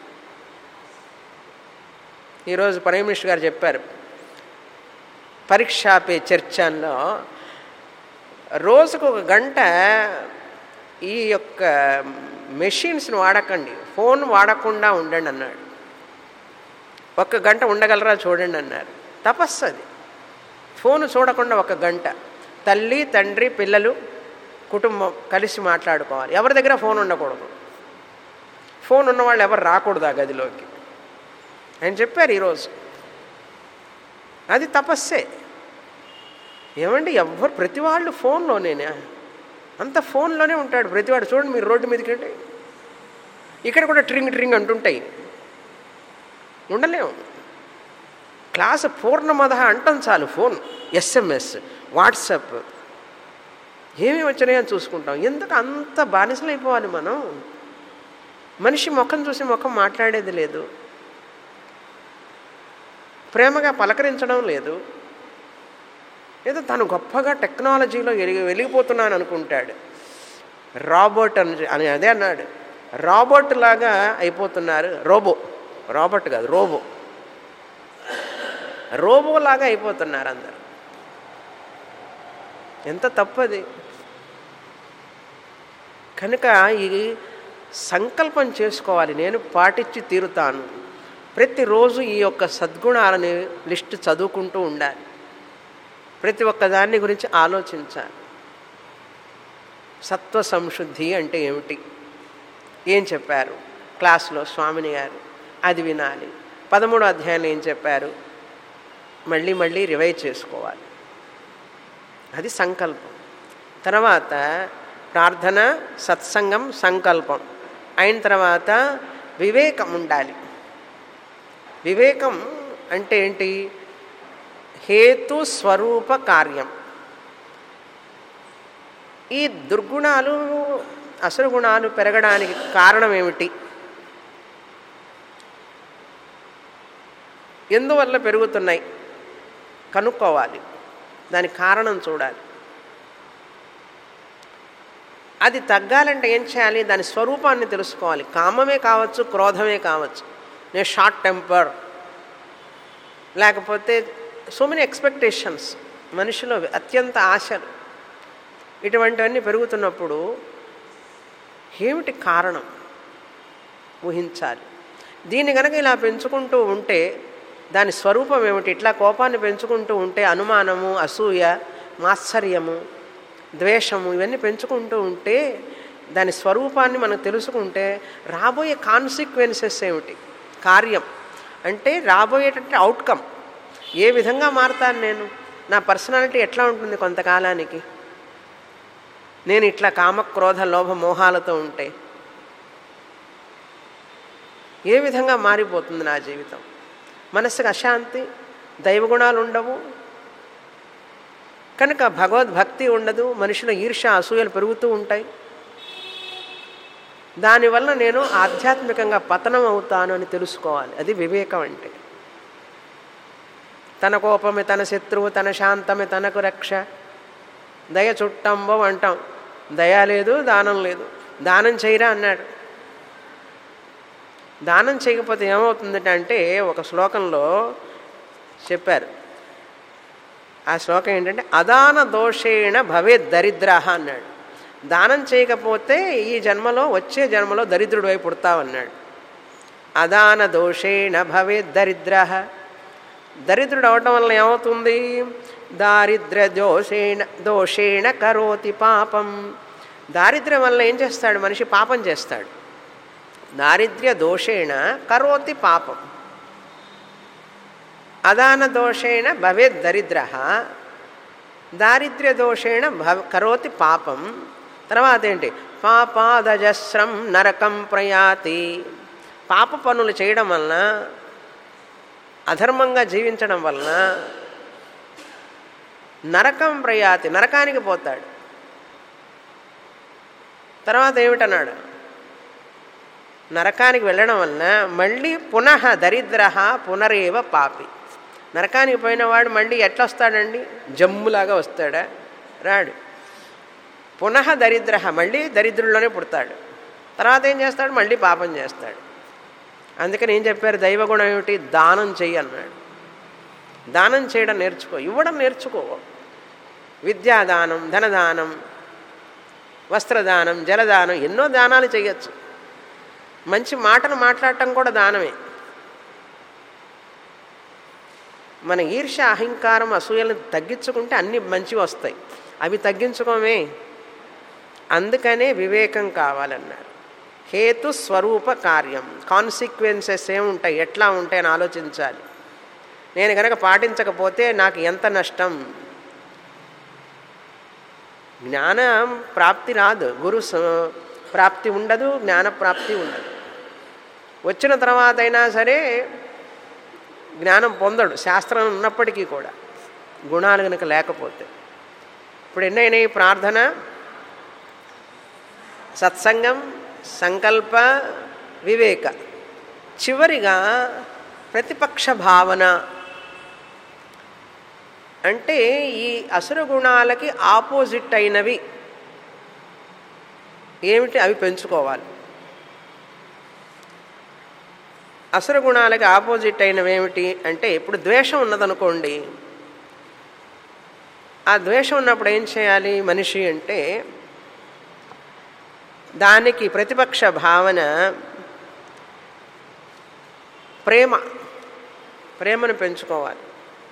ఈరోజు ప్రైమ్ మినిస్టర్ గారు చెప్పారు పరీక్షా పే చర్చల్లో రోజుకు ఒక గంట ఈ యొక్క మెషిన్స్ని వాడకండి ఫోన్ వాడకుండా ఉండండి అన్నాడు ఒక్క గంట ఉండగలరా చూడండి అన్నారు తపస్సు అది ఫోన్ చూడకుండా ఒక గంట తల్లి తండ్రి పిల్లలు కుటుంబం కలిసి మాట్లాడుకోవాలి ఎవరి దగ్గర ఫోన్ ఉండకూడదు ఫోన్ ఉన్న వాళ్ళు ఎవరు రాకూడదు ఆ గదిలోకి ఆయన చెప్పారు ఈరోజు అది తపస్సే ఏమండి ఎవ్వరు ప్రతి వాళ్ళు ఫోన్లోనేనా అంత ఫోన్లోనే ఉంటాడు ప్రతివాడు చూడండి మీరు రోడ్డు మీదకి వెళ్ళి ఇక్కడ కూడా ట్రింగ్ ట్రింగ్ అంటుంటాయి ఉండలేము క్లాస్ పూర్ణమద అంటాం చాలు ఫోన్ ఎస్ఎంఎస్ వాట్సప్ ఏమేమి వచ్చినాయో అని చూసుకుంటాం ఎందుకు అంత బానిసలు అయిపోవాలి మనం మనిషి ముఖం చూసి ముఖం మాట్లాడేది లేదు ప్రేమగా పలకరించడం లేదు ఏదో తను గొప్పగా టెక్నాలజీలో వెలిగి వెలిగిపోతున్నాను అనుకుంటాడు రాబోట్ అని అని అదే అన్నాడు రాబోట్ లాగా అయిపోతున్నారు రోబో రాబోట్ కాదు రోబో రోబోలాగా అయిపోతున్నారు అందరు ఎంత తప్పది కనుక ఈ సంకల్పం చేసుకోవాలి నేను పాటించి తీరుతాను ప్రతిరోజు ఈ యొక్క సద్గుణాలని లిస్టు చదువుకుంటూ ఉండాలి ప్రతి ఒక్క దాన్ని గురించి ఆలోచించాలి సత్వ సంశుద్ధి అంటే ఏమిటి ఏం చెప్పారు క్లాసులో స్వామిని గారు అది వినాలి పదమూడో అధ్యాయంలో ఏం చెప్పారు మళ్ళీ మళ్ళీ రివైజ్ చేసుకోవాలి అది సంకల్పం తర్వాత ప్రార్థన సత్సంగం సంకల్పం అయిన తర్వాత వివేకం ఉండాలి వివేకం అంటే ఏంటి హేతు స్వరూప కార్యం ఈ దుర్గుణాలు అసురు గుణాలు పెరగడానికి కారణం ఏమిటి ఎందువల్ల పెరుగుతున్నాయి కనుక్కోవాలి దాని కారణం చూడాలి అది తగ్గాలంటే ఏం చేయాలి దాని స్వరూపాన్ని తెలుసుకోవాలి కామమే కావచ్చు క్రోధమే కావచ్చు నేను షార్ట్ టెంపర్ లేకపోతే సో మెనీ ఎక్స్పెక్టేషన్స్ మనిషిలో అత్యంత ఆశలు ఇటువంటివన్నీ పెరుగుతున్నప్పుడు ఏమిటి కారణం ఊహించాలి దీన్ని కనుక ఇలా పెంచుకుంటూ ఉంటే దాని స్వరూపం ఏమిటి ఇట్లా కోపాన్ని పెంచుకుంటూ ఉంటే అనుమానము అసూయ మాత్సర్యము ద్వేషము ఇవన్నీ పెంచుకుంటూ ఉంటే దాని స్వరూపాన్ని మనం తెలుసుకుంటే రాబోయే కాన్సిక్వెన్సెస్ ఏమిటి కార్యం అంటే రాబోయేటట్టు అవుట్కమ్ ఏ విధంగా మారుతాను నేను నా పర్సనాలిటీ ఎట్లా ఉంటుంది కొంతకాలానికి నేను ఇట్లా కామక్రోధ లోభ మోహాలతో ఉంటే ఏ విధంగా మారిపోతుంది నా జీవితం మనసుకు అశాంతి దైవగుణాలు ఉండవు కనుక భగవద్భక్తి ఉండదు మనిషిలో ఈర్ష అసూయలు పెరుగుతూ ఉంటాయి దానివల్ల నేను ఆధ్యాత్మికంగా పతనం అవుతాను అని తెలుసుకోవాలి అది వివేకం అంటే తన కోపమే తన శత్రువు తన శాంతమే తనకు రక్ష దయ చుట్టంబో అంటాం దయ లేదు దానం లేదు దానం చేయరా అన్నాడు దానం చేయకపోతే ఏమవుతుందట అంటే ఒక శ్లోకంలో చెప్పారు ఆ శ్లోకం ఏంటంటే అదాన దోషేణ భవే దరిద్ర అన్నాడు దానం చేయకపోతే ఈ జన్మలో వచ్చే జన్మలో దరిద్రుడు అయి పుడతావన్నాడు అదాన దోషేణ భవే దరిద్ర దరిద్రుడు అవటం వల్ల ఏమవుతుంది దారిద్ర్య దోషేణ దోషేణ కరోతి పాపం దారిద్ర్యం వల్ల ఏం చేస్తాడు మనిషి పాపం చేస్తాడు దారిద్ర్య దోషేణ కరోతి పాపం అదాన దోషేణ భవేద్ దరిద్ర దారిద్ర్య దోషేణ భవ కరోతి పాపం తర్వాత ఏంటి పాపాదజస్రం నరకం ప్రయాతి పాప పనులు చేయడం వలన అధర్మంగా జీవించడం వలన నరకం ప్రయాతి నరకానికి పోతాడు తర్వాత ఏమిటన్నాడు నరకానికి వెళ్ళడం వలన మళ్ళీ పునః దరిద్ర పునరేవ పాపి నరకానికి పోయినవాడు మళ్ళీ ఎట్లా వస్తాడండి జమ్ములాగా వస్తాడా రాడు పునః దరిద్ర మళ్ళీ దరిద్రుల్లోనే పుడతాడు తర్వాత ఏం చేస్తాడు మళ్ళీ పాపం చేస్తాడు అందుకని ఏం చెప్పారు దైవగుణం ఏమిటి దానం చెయ్యి అన్నాడు దానం చేయడం నేర్చుకో ఇవ్వడం నేర్చుకో విద్యాదానం ధనదానం వస్త్రదానం జలదానం ఎన్నో దానాలు చేయొచ్చు మంచి మాటలు మాట్లాడటం కూడా దానమే మన ఈర్ష అహంకారం అసూయలను తగ్గించుకుంటే అన్ని మంచివి వస్తాయి అవి తగ్గించుకోమే అందుకనే వివేకం కావాలన్నారు హేతు స్వరూప కార్యం కాన్సిక్వెన్సెస్ ఏముంటాయి ఎట్లా ఉంటాయని ఆలోచించాలి నేను కనుక పాటించకపోతే నాకు ఎంత నష్టం జ్ఞానం ప్రాప్తి రాదు గురు స- ప్రాప్తి ఉండదు జ్ఞాన ప్రాప్తి ఉండదు వచ్చిన తర్వాత అయినా సరే జ్ఞానం పొందడు శాస్త్రం ఉన్నప్పటికీ కూడా గుణాలు కనుక లేకపోతే ఇప్పుడు ఎన్నైనాయి ప్రార్థన సత్సంగం సంకల్ప వివేక చివరిగా ప్రతిపక్ష భావన అంటే ఈ అసుర గుణాలకి ఆపోజిట్ అయినవి ఏమిటి అవి పెంచుకోవాలి అసుర గుణాలకి ఆపోజిట్ అయినవి ఏమిటి అంటే ఇప్పుడు ద్వేషం ఉన్నదనుకోండి ఆ ద్వేషం ఉన్నప్పుడు ఏం చేయాలి మనిషి అంటే దానికి ప్రతిపక్ష భావన ప్రేమ ప్రేమను పెంచుకోవాలి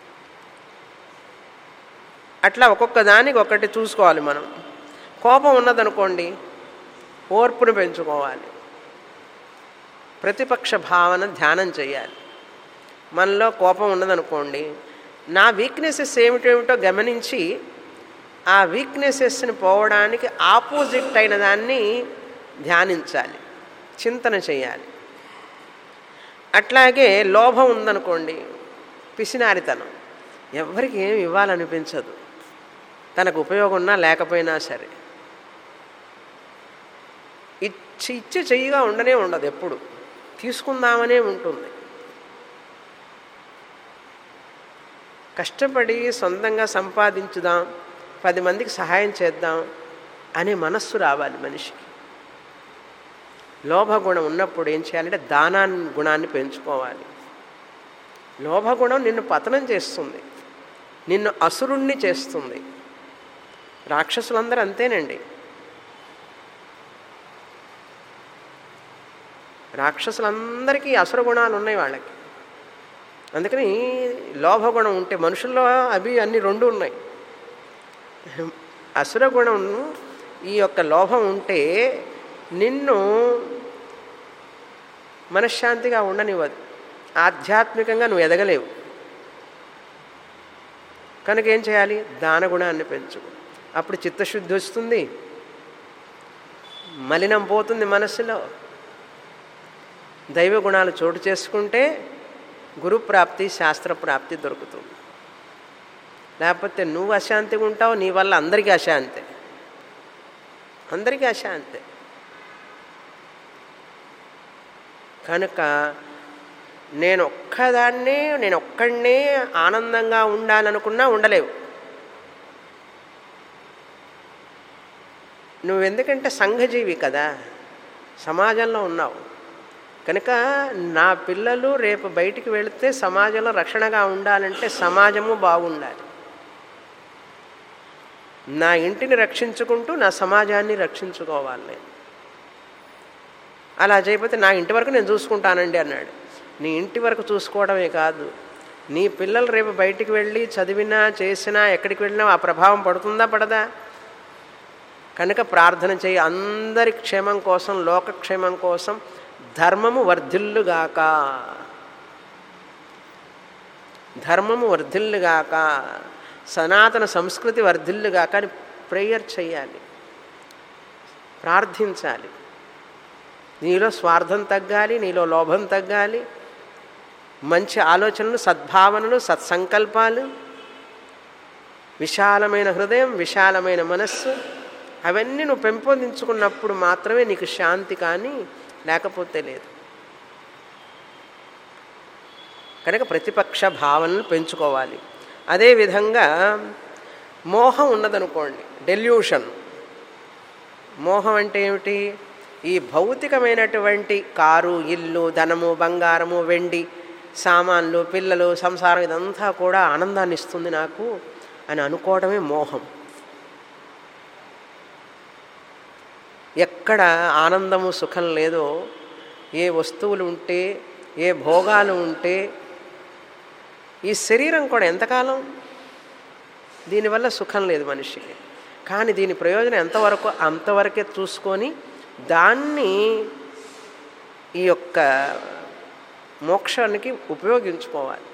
అట్లా ఒక్కొక్క దానికి ఒక్కటి చూసుకోవాలి మనం కోపం ఉన్నదనుకోండి ఓర్పును పెంచుకోవాలి ప్రతిపక్ష భావన ధ్యానం చేయాలి మనలో కోపం ఉన్నదనుకోండి నా వీక్నెసెస్ ఏమిటేమిటో గమనించి ఆ వీక్నెసెస్ని పోవడానికి ఆపోజిట్ అయిన దాన్ని ధ్యానించాలి చింతన చేయాలి అట్లాగే లోభం ఉందనుకోండి పిసినారితనం ఎవరికి ఏమి ఇవ్వాలనిపించదు తనకు ఉపయోగం ఉన్నా లేకపోయినా సరే ఇచ్చి ఇచ్చి చెయ్యిగా ఉండనే ఉండదు ఎప్పుడు తీసుకుందామనే ఉంటుంది కష్టపడి సొంతంగా సంపాదించుదాం పది మందికి సహాయం చేద్దాం అనే మనస్సు రావాలి మనిషికి లోభగుణం ఉన్నప్పుడు ఏం చేయాలంటే దానాన్ని గుణాన్ని పెంచుకోవాలి లోభగుణం నిన్ను పతనం చేస్తుంది నిన్ను అసురుణ్ణి చేస్తుంది రాక్షసులందరూ అంతేనండి రాక్షసులందరికీ అసుర గుణాలు ఉన్నాయి వాళ్ళకి అందుకని లోభగుణం ఉంటే మనుషుల్లో అవి అన్ని రెండు ఉన్నాయి అసుర గుణం ఈ యొక్క లోభం ఉంటే నిన్ను మనశ్శాంతిగా ఉండనివ్వదు ఆధ్యాత్మికంగా నువ్వు ఎదగలేవు కనుక ఏం చేయాలి దానగుణాన్ని పెంచు అప్పుడు చిత్తశుద్ధి వస్తుంది మలినం పోతుంది మనస్సులో దైవ గుణాలు చోటు చేసుకుంటే గురు ప్రాప్తి శాస్త్ర ప్రాప్తి దొరుకుతుంది లేకపోతే నువ్వు అశాంతిగా ఉంటావు నీ వల్ల అందరికీ అశాంతే అందరికీ అశాంతే కనుక నేను ఒక్కదాన్నే నేను ఒక్కడనే ఆనందంగా ఉండాలనుకున్నా ఉండలేవు నువ్వెందుకంటే సంఘజీవి కదా సమాజంలో ఉన్నావు కనుక నా పిల్లలు రేపు బయటికి వెళితే సమాజంలో రక్షణగా ఉండాలంటే సమాజము బాగుండాలి నా ఇంటిని రక్షించుకుంటూ నా సమాజాన్ని రక్షించుకోవాలి నేను అలా చేయకపోతే నా ఇంటి వరకు నేను చూసుకుంటానండి అన్నాడు నీ ఇంటి వరకు చూసుకోవడమే కాదు నీ పిల్లలు రేపు బయటికి వెళ్ళి చదివినా చేసినా ఎక్కడికి వెళ్ళినా ఆ ప్రభావం పడుతుందా పడదా కనుక ప్రార్థన చేయి అందరి క్షేమం కోసం లోకక్షేమం కోసం ధర్మము వర్ధిల్లుగాక ధర్మము వర్ధిల్లుగాక సనాతన సంస్కృతి వర్ధిల్లుగాక అని ప్రేయర్ చేయాలి ప్రార్థించాలి నీలో స్వార్థం తగ్గాలి నీలో లోభం తగ్గాలి మంచి ఆలోచనలు సద్భావనలు సత్సంకల్పాలు విశాలమైన హృదయం విశాలమైన మనస్సు అవన్నీ నువ్వు పెంపొందించుకున్నప్పుడు మాత్రమే నీకు శాంతి కానీ లేకపోతే లేదు కనుక ప్రతిపక్ష భావనలు పెంచుకోవాలి అదేవిధంగా మోహం ఉన్నదనుకోండి డెల్యూషన్ మోహం అంటే ఏమిటి ఈ భౌతికమైనటువంటి కారు ఇల్లు ధనము బంగారము వెండి సామాన్లు పిల్లలు సంసారం ఇదంతా కూడా ఆనందాన్ని ఇస్తుంది నాకు అని అనుకోవడమే మోహం ఎక్కడ ఆనందము సుఖం లేదో ఏ వస్తువులు ఉంటే ఏ భోగాలు ఉంటే ఈ శరీరం కూడా ఎంతకాలం దీనివల్ల సుఖం లేదు మనిషికి కానీ దీని ప్రయోజనం ఎంతవరకు అంతవరకే చూసుకొని దాన్ని ఈ యొక్క మోక్షానికి ఉపయోగించుకోవాలి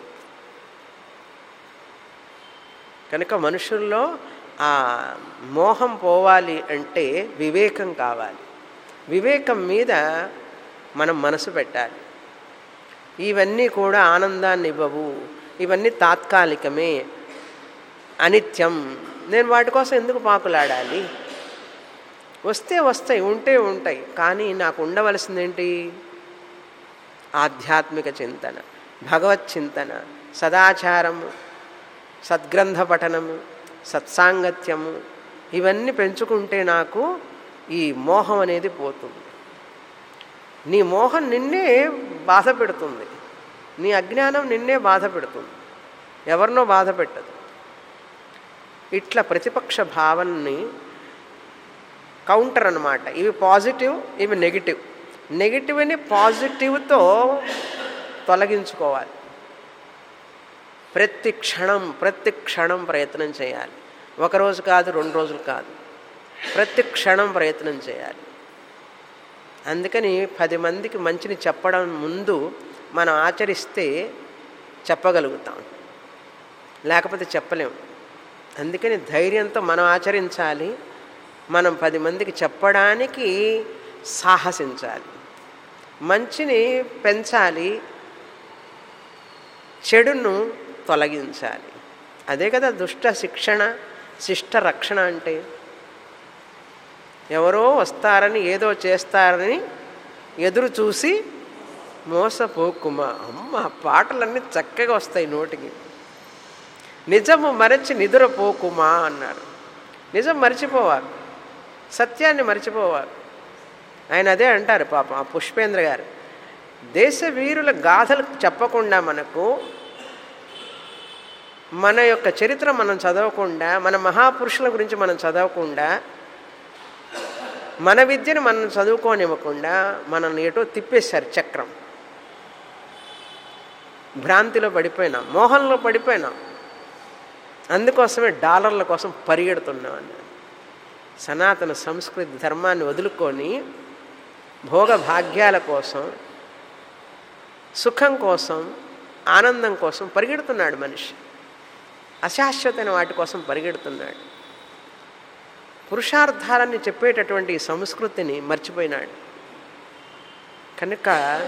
కనుక మనుషుల్లో ఆ మోహం పోవాలి అంటే వివేకం కావాలి వివేకం మీద మనం మనసు పెట్టాలి ఇవన్నీ కూడా ఆనందాన్ని ఇవ్వవు ఇవన్నీ తాత్కాలికమే అనిత్యం నేను వాటి కోసం ఎందుకు పాకులాడాలి వస్తే వస్తాయి ఉంటే ఉంటాయి కానీ నాకు ఉండవలసిందేంటి ఆధ్యాత్మిక చింతన భగవత్ చింతన సదాచారము సద్గ్రంథ పఠనము సత్సాంగత్యము ఇవన్నీ పెంచుకుంటే నాకు ఈ మోహం అనేది పోతుంది నీ మోహం నిన్నే బాధ పెడుతుంది నీ అజ్ఞానం నిన్నే బాధ పెడుతుంది ఎవరినో బాధ పెట్టదు ఇట్లా ప్రతిపక్ష భావనని కౌంటర్ అనమాట ఇవి పాజిటివ్ ఇవి నెగిటివ్ నెగిటివ్ని పాజిటివ్తో తొలగించుకోవాలి ప్రతి క్షణం ప్రతి క్షణం ప్రయత్నం చేయాలి ఒకరోజు కాదు రెండు రోజులు కాదు ప్రతి క్షణం ప్రయత్నం చేయాలి అందుకని పది మందికి మంచిని చెప్పడం ముందు మనం ఆచరిస్తే చెప్పగలుగుతాం లేకపోతే చెప్పలేము అందుకని ధైర్యంతో మనం ఆచరించాలి మనం పది మందికి చెప్పడానికి సాహసించాలి మంచిని పెంచాలి చెడును తొలగించాలి అదే కదా దుష్ట శిక్షణ శిష్ట రక్షణ అంటే ఎవరో వస్తారని ఏదో చేస్తారని ఎదురు చూసి మోసపోకుమా అమ్మ పాటలన్నీ చక్కగా వస్తాయి నోటికి నిజము మరచి నిదురపోకుమా అన్నారు నిజం మర్చిపోవాలి సత్యాన్ని మర్చిపోవాలి ఆయన అదే అంటారు పాపం ఆ పుష్పేంద్ర గారు దేశ వీరుల గాథలు చెప్పకుండా మనకు మన యొక్క చరిత్ర మనం చదవకుండా మన మహాపురుషుల గురించి మనం చదవకుండా మన విద్యను మనం చదువుకోనివ్వకుండా మనల్ని ఎటో తిప్పేశారు చక్రం భ్రాంతిలో పడిపోయినాం మోహంలో పడిపోయినాం అందుకోసమే డాలర్ల కోసం పరిగెడుతున్నాం అన్నాడు సనాతన సంస్కృతి ధర్మాన్ని వదులుకొని భోగ భాగ్యాల కోసం సుఖం కోసం ఆనందం కోసం పరిగెడుతున్నాడు మనిషి అశాశ్వతమైన వాటి కోసం పరిగెడుతున్నాడు పురుషార్థాలని చెప్పేటటువంటి ఈ సంస్కృతిని మర్చిపోయినాడు కనుక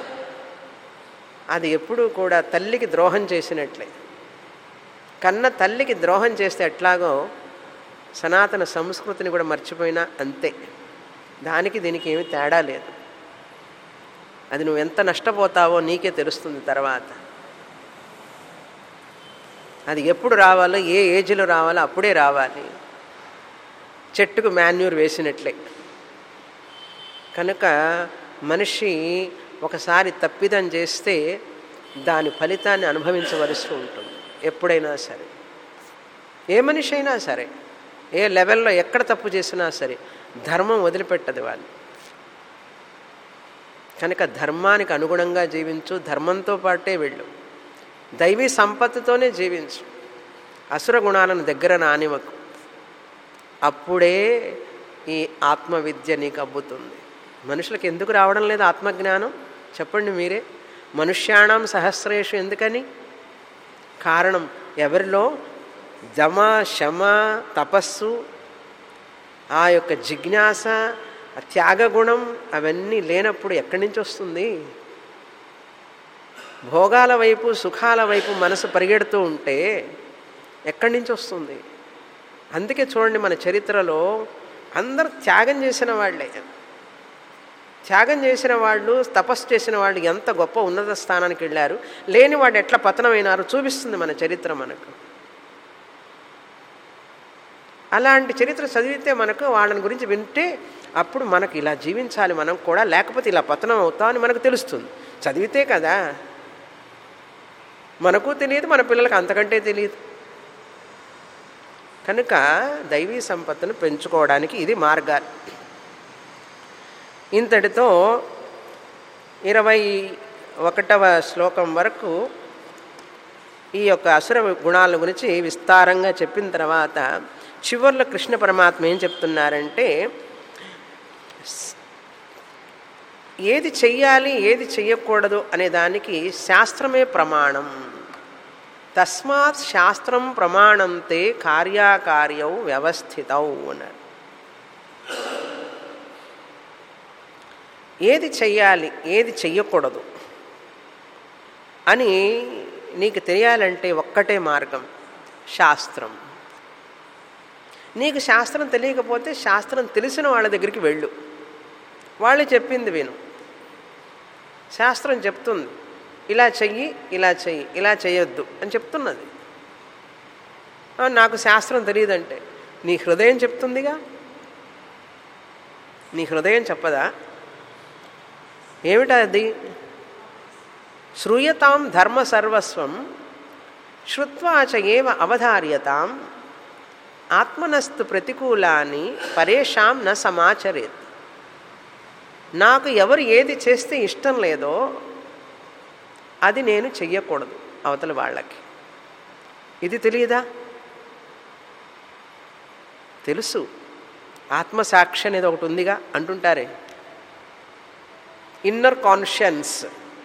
అది ఎప్పుడూ కూడా తల్లికి ద్రోహం చేసినట్లే కన్న తల్లికి ద్రోహం చేస్తే ఎట్లాగో సనాతన సంస్కృతిని కూడా మర్చిపోయినా అంతే దానికి దీనికి ఏమి తేడా లేదు అది నువ్వు ఎంత నష్టపోతావో నీకే తెలుస్తుంది తర్వాత అది ఎప్పుడు రావాలో ఏ ఏజ్లో రావాలో అప్పుడే రావాలి చెట్టుకు మాన్యూర్ వేసినట్లే కనుక మనిషి ఒకసారి తప్పిదం చేస్తే దాని ఫలితాన్ని అనుభవించవలసి ఉంటుంది ఎప్పుడైనా సరే ఏ మనిషి అయినా సరే ఏ లెవెల్లో ఎక్కడ తప్పు చేసినా సరే ధర్మం వదిలిపెట్టదు వాళ్ళు కనుక ధర్మానికి అనుగుణంగా జీవించు ధర్మంతో పాటే వెళ్ళు దైవీ సంపత్తితోనే జీవించు అసుర గుణాలను దగ్గర నానివకు అప్పుడే ఈ ఆత్మవిద్య నీకు అబ్బుతుంది మనుషులకు ఎందుకు రావడం లేదు ఆత్మజ్ఞానం చెప్పండి మీరే మనుష్యాణం సహస్రేషు ఎందుకని కారణం ఎవరిలో దమ శమ తపస్సు ఆ యొక్క జిజ్ఞాస ఆ త్యాగగుణం అవన్నీ లేనప్పుడు ఎక్కడి నుంచి వస్తుంది భోగాల వైపు సుఖాల వైపు మనసు పరిగెడుతూ ఉంటే ఎక్కడి నుంచి వస్తుంది అందుకే చూడండి మన చరిత్రలో అందరు త్యాగం చేసిన వాళ్ళే త్యాగం చేసిన వాళ్ళు తపస్సు చేసిన వాళ్ళు ఎంత గొప్ప ఉన్నత స్థానానికి వెళ్ళారు లేని వాడు ఎట్లా పతనమైనారు చూపిస్తుంది మన చరిత్ర మనకు అలాంటి చరిత్ర చదివితే మనకు వాళ్ళని గురించి వింటే అప్పుడు మనకు ఇలా జీవించాలి మనం కూడా లేకపోతే ఇలా పతనం అవుతామని మనకు తెలుస్తుంది చదివితే కదా మనకు తెలియదు మన పిల్లలకు అంతకంటే తెలియదు కనుక దైవీ సంపత్తును పెంచుకోవడానికి ఇది మార్గాలు ఇంతటితో ఇరవై ఒకటవ శ్లోకం వరకు ఈ యొక్క అసుర గుణాల గురించి విస్తారంగా చెప్పిన తర్వాత చివరిలో కృష్ణ పరమాత్మ ఏం చెప్తున్నారంటే ఏది చెయ్యాలి ఏది చెయ్యకూడదు అనే దానికి శాస్త్రమే ప్రమాణం తస్మాత్ శాస్త్రం ప్రమాణంతే కార్యాకార్యౌ వ్యవస్థితౌ అన్నారు ఏది చెయ్యాలి ఏది చెయ్యకూడదు అని నీకు తెలియాలంటే ఒక్కటే మార్గం శాస్త్రం నీకు శాస్త్రం తెలియకపోతే శాస్త్రం తెలిసిన వాళ్ళ దగ్గరికి వెళ్ళు వాళ్ళు చెప్పింది విను శాస్త్రం చెప్తుంది ఇలా చెయ్యి ఇలా చెయ్యి ఇలా చేయొద్దు అని చెప్తున్నది నాకు శాస్త్రం తెలియదంటే నీ హృదయం చెప్తుందిగా నీ హృదయం చెప్పదా ఏమిటది శ్రూయతాం ధర్మ సర్వస్వం శ్రుత్వా చ ఏవ అవధార్యతాం ఆత్మనస్తు ప్రతికూలాన్ని పరేషాం న సమాచరేత్ నాకు ఎవరు ఏది చేస్తే ఇష్టం లేదో అది నేను చెయ్యకూడదు అవతల వాళ్ళకి ఇది తెలియదా తెలుసు ఆత్మసాక్షి అనేది ఒకటి ఉందిగా అంటుంటారే ఇన్నర్ కాన్షియన్స్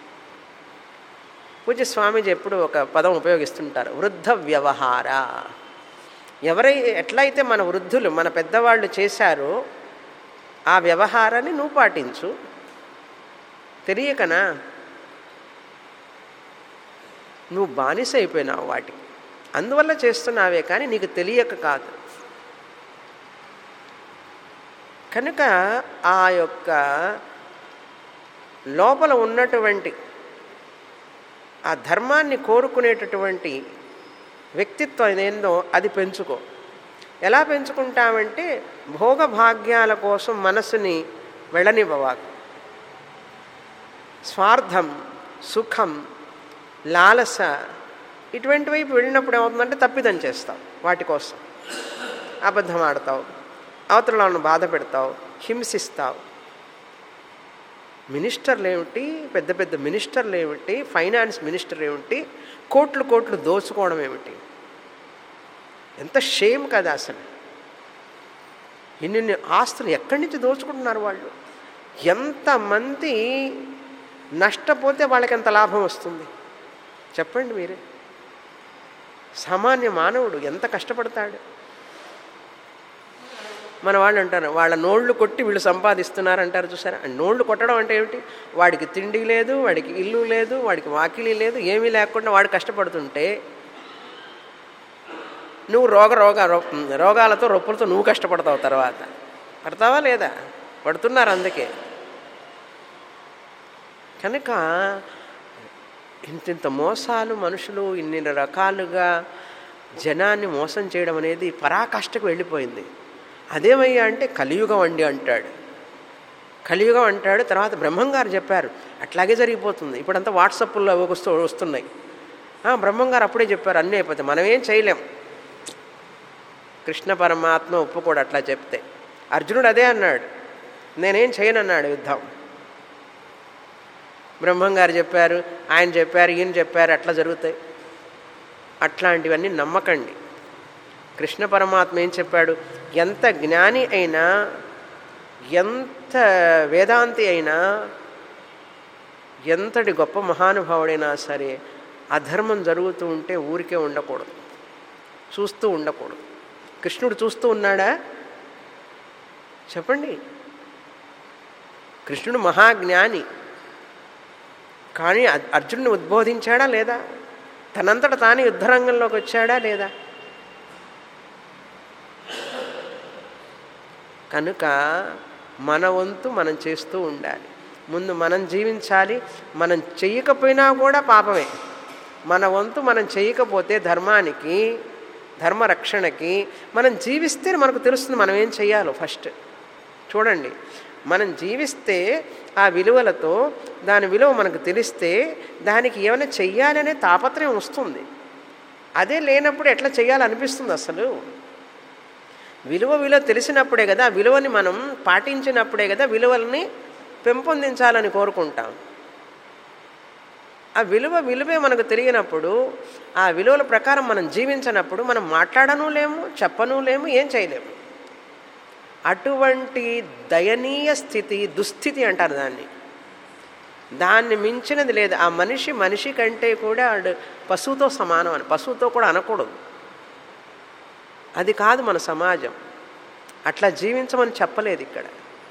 పూజ్య స్వామీజీ ఎప్పుడు ఒక పదం ఉపయోగిస్తుంటారు వృద్ధ వ్యవహార ఎవరై ఎట్లయితే మన వృద్ధులు మన పెద్దవాళ్ళు చేశారో ఆ వ్యవహారాన్ని నువ్వు పాటించు తెలియకనా నువ్వు బానిస అయిపోయినావు వాటికి అందువల్ల చేస్తున్నావే కానీ నీకు తెలియక కాదు కనుక ఆ యొక్క లోపల ఉన్నటువంటి ఆ ధర్మాన్ని కోరుకునేటటువంటి వ్యక్తిత్వం ఏందో అది పెంచుకో ఎలా పెంచుకుంటామంటే భోగభాగ్యాల కోసం మనసుని వెళ్ళనివ్వవాకు స్వార్థం సుఖం లాలస ఇటువంటి వైపు వెళ్ళినప్పుడు ఏమవుతుందంటే తప్పిదం చేస్తావు వాటి కోసం అబద్ధం ఆడతావు అవతలను బాధ పెడతావు హింసిస్తావు మినిస్టర్లు ఏమిటి పెద్ద పెద్ద మినిస్టర్లు ఏమిటి ఫైనాన్స్ మినిస్టర్ ఏమిటి కోట్లు కోట్లు దోచుకోవడం ఏమిటి ఎంత షేమ్ కదా అసలు ఇన్ని ఆస్తులు ఎక్కడి నుంచి దోచుకుంటున్నారు వాళ్ళు ఎంతమంది నష్టపోతే వాళ్ళకి ఎంత లాభం వస్తుంది చెప్పండి మీరే సామాన్య మానవుడు ఎంత కష్టపడతాడు మన వాళ్ళు అంటారు వాళ్ళ నోళ్ళు కొట్టి వీళ్ళు సంపాదిస్తున్నారు అంటారు చూసారా నోళ్ళు కొట్టడం అంటే ఏమిటి వాడికి తిండి లేదు వాడికి ఇల్లు లేదు వాడికి వాకిలి లేదు ఏమీ లేకుండా వాడు కష్టపడుతుంటే నువ్వు రోగ రోగ రోగాలతో రొప్పులతో నువ్వు కష్టపడతావు తర్వాత పడతావా లేదా పడుతున్నారు అందుకే కనుక ఇంతింత మోసాలు మనుషులు ఇన్ని రకాలుగా జనాన్ని మోసం చేయడం అనేది పరాకాష్ఠకు వెళ్ళిపోయింది అదేమయ్యా అంటే కలియుగం అండి అంటాడు కలియుగం అంటాడు తర్వాత బ్రహ్మంగారు చెప్పారు అట్లాగే జరిగిపోతుంది ఇప్పుడంతా వాట్సాప్లో వస్తూ వస్తున్నాయి బ్రహ్మంగారు అప్పుడే చెప్పారు అన్నీ అయిపోతాయి మనం ఏం చేయలేం కృష్ణ పరమాత్మ ఒప్పుకోడు అట్లా చెప్తే అర్జునుడు అదే అన్నాడు నేనేం చేయనన్నాడు యుద్ధం బ్రహ్మంగారు చెప్పారు ఆయన చెప్పారు ఈయన చెప్పారు అట్లా జరుగుతాయి అట్లాంటివన్నీ నమ్మకండి కృష్ణ పరమాత్మ ఏం చెప్పాడు ఎంత జ్ఞాని అయినా ఎంత వేదాంతి అయినా ఎంతటి గొప్ప మహానుభావుడైనా సరే అధర్మం జరుగుతూ ఉంటే ఊరికే ఉండకూడదు చూస్తూ ఉండకూడదు కృష్ణుడు చూస్తూ ఉన్నాడా చెప్పండి కృష్ణుడు మహాజ్ఞాని కానీ అర్జునుడిని ఉద్బోధించాడా లేదా తనంతట తానే యుద్ధరంగంలోకి వచ్చాడా లేదా కనుక మన వంతు మనం చేస్తూ ఉండాలి ముందు మనం జీవించాలి మనం చెయ్యకపోయినా కూడా పాపమే మన వంతు మనం చేయకపోతే ధర్మానికి ధర్మరక్షణకి మనం జీవిస్తే మనకు తెలుస్తుంది మనం ఏం చెయ్యాలో ఫస్ట్ చూడండి మనం జీవిస్తే ఆ విలువలతో దాని విలువ మనకు తెలిస్తే దానికి ఏమైనా చెయ్యాలనే తాపత్రయం వస్తుంది అదే లేనప్పుడు ఎట్లా చేయాలనిపిస్తుంది అసలు విలువ విలువ తెలిసినప్పుడే కదా ఆ విలువని మనం పాటించినప్పుడే కదా విలువల్ని పెంపొందించాలని కోరుకుంటాం ఆ విలువ విలువే మనకు తెలియనప్పుడు ఆ విలువల ప్రకారం మనం జీవించినప్పుడు మనం మాట్లాడను లేము చెప్పను లేము ఏం చేయలేము అటువంటి దయనీయ స్థితి దుస్థితి అంటారు దాన్ని దాన్ని మించినది లేదు ఆ మనిషి మనిషి కంటే కూడా పశువుతో సమానం అని పశువుతో కూడా అనకూడదు అది కాదు మన సమాజం అట్లా జీవించమని చెప్పలేదు ఇక్కడ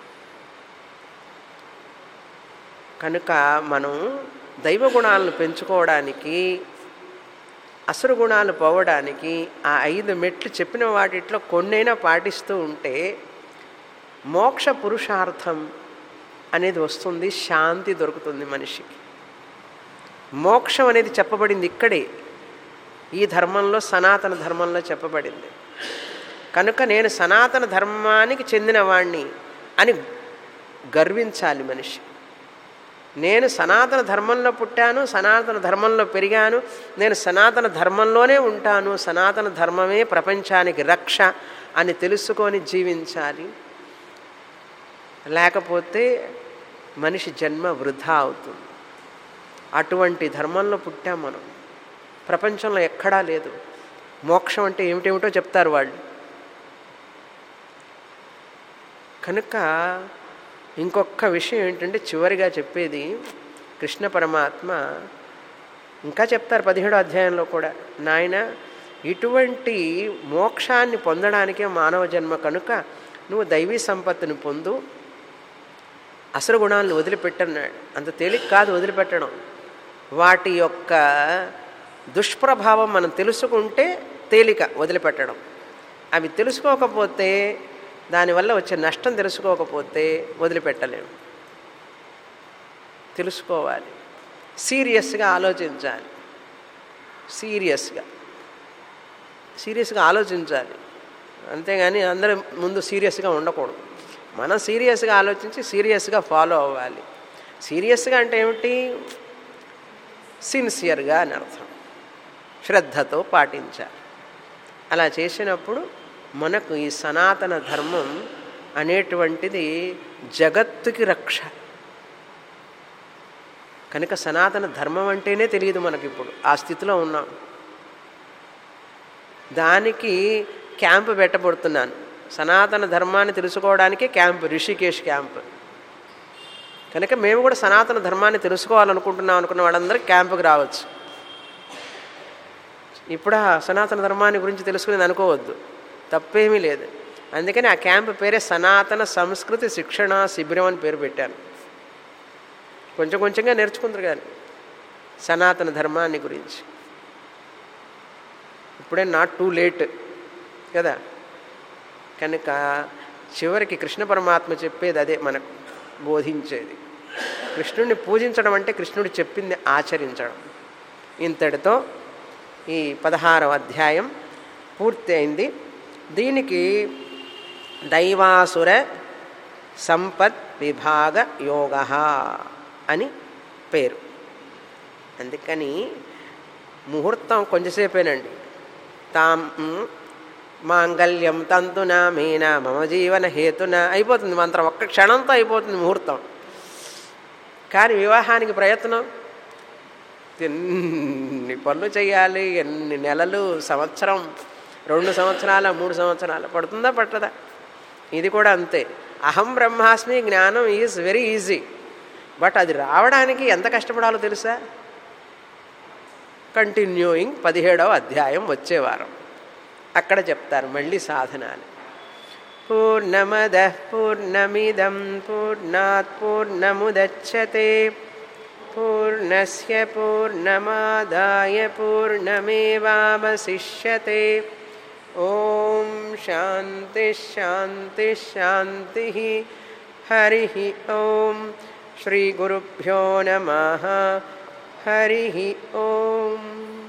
కనుక మనం దైవ గుణాలను పెంచుకోవడానికి అసురు గుణాలు పోవడానికి ఆ ఐదు మెట్లు చెప్పిన వాటిట్లో కొన్నైనా పాటిస్తూ ఉంటే మోక్ష పురుషార్థం అనేది వస్తుంది శాంతి దొరుకుతుంది మనిషికి మోక్షం అనేది చెప్పబడింది ఇక్కడే ఈ ధర్మంలో సనాతన ధర్మంలో చెప్పబడింది కనుక నేను సనాతన ధర్మానికి చెందినవాణ్ణి అని గర్వించాలి మనిషి నేను సనాతన ధర్మంలో పుట్టాను సనాతన ధర్మంలో పెరిగాను నేను సనాతన ధర్మంలోనే ఉంటాను సనాతన ధర్మమే ప్రపంచానికి రక్ష అని తెలుసుకొని జీవించాలి లేకపోతే మనిషి జన్మ వృధా అవుతుంది అటువంటి ధర్మంలో పుట్టాం మనం ప్రపంచంలో ఎక్కడా లేదు మోక్షం అంటే ఏమిటేమిటో చెప్తారు వాళ్ళు కనుక ఇంకొక విషయం ఏంటంటే చివరిగా చెప్పేది కృష్ణ పరమాత్మ ఇంకా చెప్తారు పదిహేడో అధ్యాయంలో కూడా నాయన ఇటువంటి మోక్షాన్ని పొందడానికే మానవ జన్మ కనుక నువ్వు దైవీ సంపత్తిని పొందు అసలు గుణాలను వదిలిపెట్టన్నాడు అంత తేలిక కాదు వదిలిపెట్టడం వాటి యొక్క దుష్ప్రభావం మనం తెలుసుకుంటే తేలిక వదిలిపెట్టడం అవి తెలుసుకోకపోతే దానివల్ల వచ్చే నష్టం తెలుసుకోకపోతే వదిలిపెట్టలేము తెలుసుకోవాలి సీరియస్గా ఆలోచించాలి సీరియస్గా సీరియస్గా ఆలోచించాలి అంతేగాని అందరి ముందు సీరియస్గా ఉండకూడదు మనం సీరియస్గా ఆలోచించి సీరియస్గా ఫాలో అవ్వాలి సీరియస్గా అంటే ఏమిటి సిన్సియర్గా అని అర్థం శ్రద్ధతో పాటించాలి అలా చేసినప్పుడు మనకు ఈ సనాతన ధర్మం అనేటువంటిది జగత్తుకి రక్ష కనుక సనాతన ధర్మం అంటేనే తెలియదు మనకి ఇప్పుడు ఆ స్థితిలో ఉన్నాం దానికి క్యాంపు పెట్టబడుతున్నాను సనాతన ధర్మాన్ని తెలుసుకోవడానికే క్యాంపు రిషికేష్ క్యాంప్ కనుక మేము కూడా సనాతన ధర్మాన్ని తెలుసుకోవాలనుకుంటున్నాం అనుకున్న వాళ్ళందరూ క్యాంపుకి రావచ్చు ఇప్పుడు ఆ సనాతన ధర్మాన్ని గురించి తెలుసుకునేది అనుకోవద్దు తప్పేమీ లేదు అందుకని ఆ క్యాంప్ పేరే సనాతన సంస్కృతి శిక్షణ శిబిరం అని పేరు పెట్టాను కొంచెం కొంచెంగా నేర్చుకుంటారు కానీ సనాతన ధర్మాన్ని గురించి ఇప్పుడే నాట్ టూ లేట్ కదా కనుక చివరికి కృష్ణ పరమాత్మ చెప్పేది అదే మనకు బోధించేది కృష్ణుడిని పూజించడం అంటే కృష్ణుడు చెప్పింది ఆచరించడం ఇంతటితో ఈ పదహారవ అధ్యాయం పూర్తి అయింది దీనికి దైవాసుర సంపత్ విభాగ యోగ అని పేరు అందుకని ముహూర్తం కొంచెంసేపేనండి తాం మాంగళ్యం తంతున మీన మమ జీవన హేతున అయిపోతుంది మంత్రం ఒక్క క్షణంతో అయిపోతుంది ముహూర్తం కానీ వివాహానికి ప్రయత్నం ఎన్ని పనులు చేయాలి ఎన్ని నెలలు సంవత్సరం రెండు సంవత్సరాల మూడు సంవత్సరాలు పడుతుందా పట్టదా ఇది కూడా అంతే అహం బ్రహ్మాస్మి జ్ఞానం ఈజ్ వెరీ ఈజీ బట్ అది రావడానికి ఎంత కష్టపడాలో తెలుసా కంటిన్యూయింగ్ పదిహేడవ అధ్యాయం వచ్చే వారం అక్కడ చెప్తారు మళ్ళీ సాధనాలు పూర్ణమద పూర్ణమిదం పూర్ణాత్ పూర్ణముదచ్చతే పూర్ణస్య పూర్ణమాదాయ పూర్ణమేవావశిష్యతే ఓం శాంతి శాంతి శాంతి హరి ఓం శ్రీ గురుభ్యో నమ హరి ఓం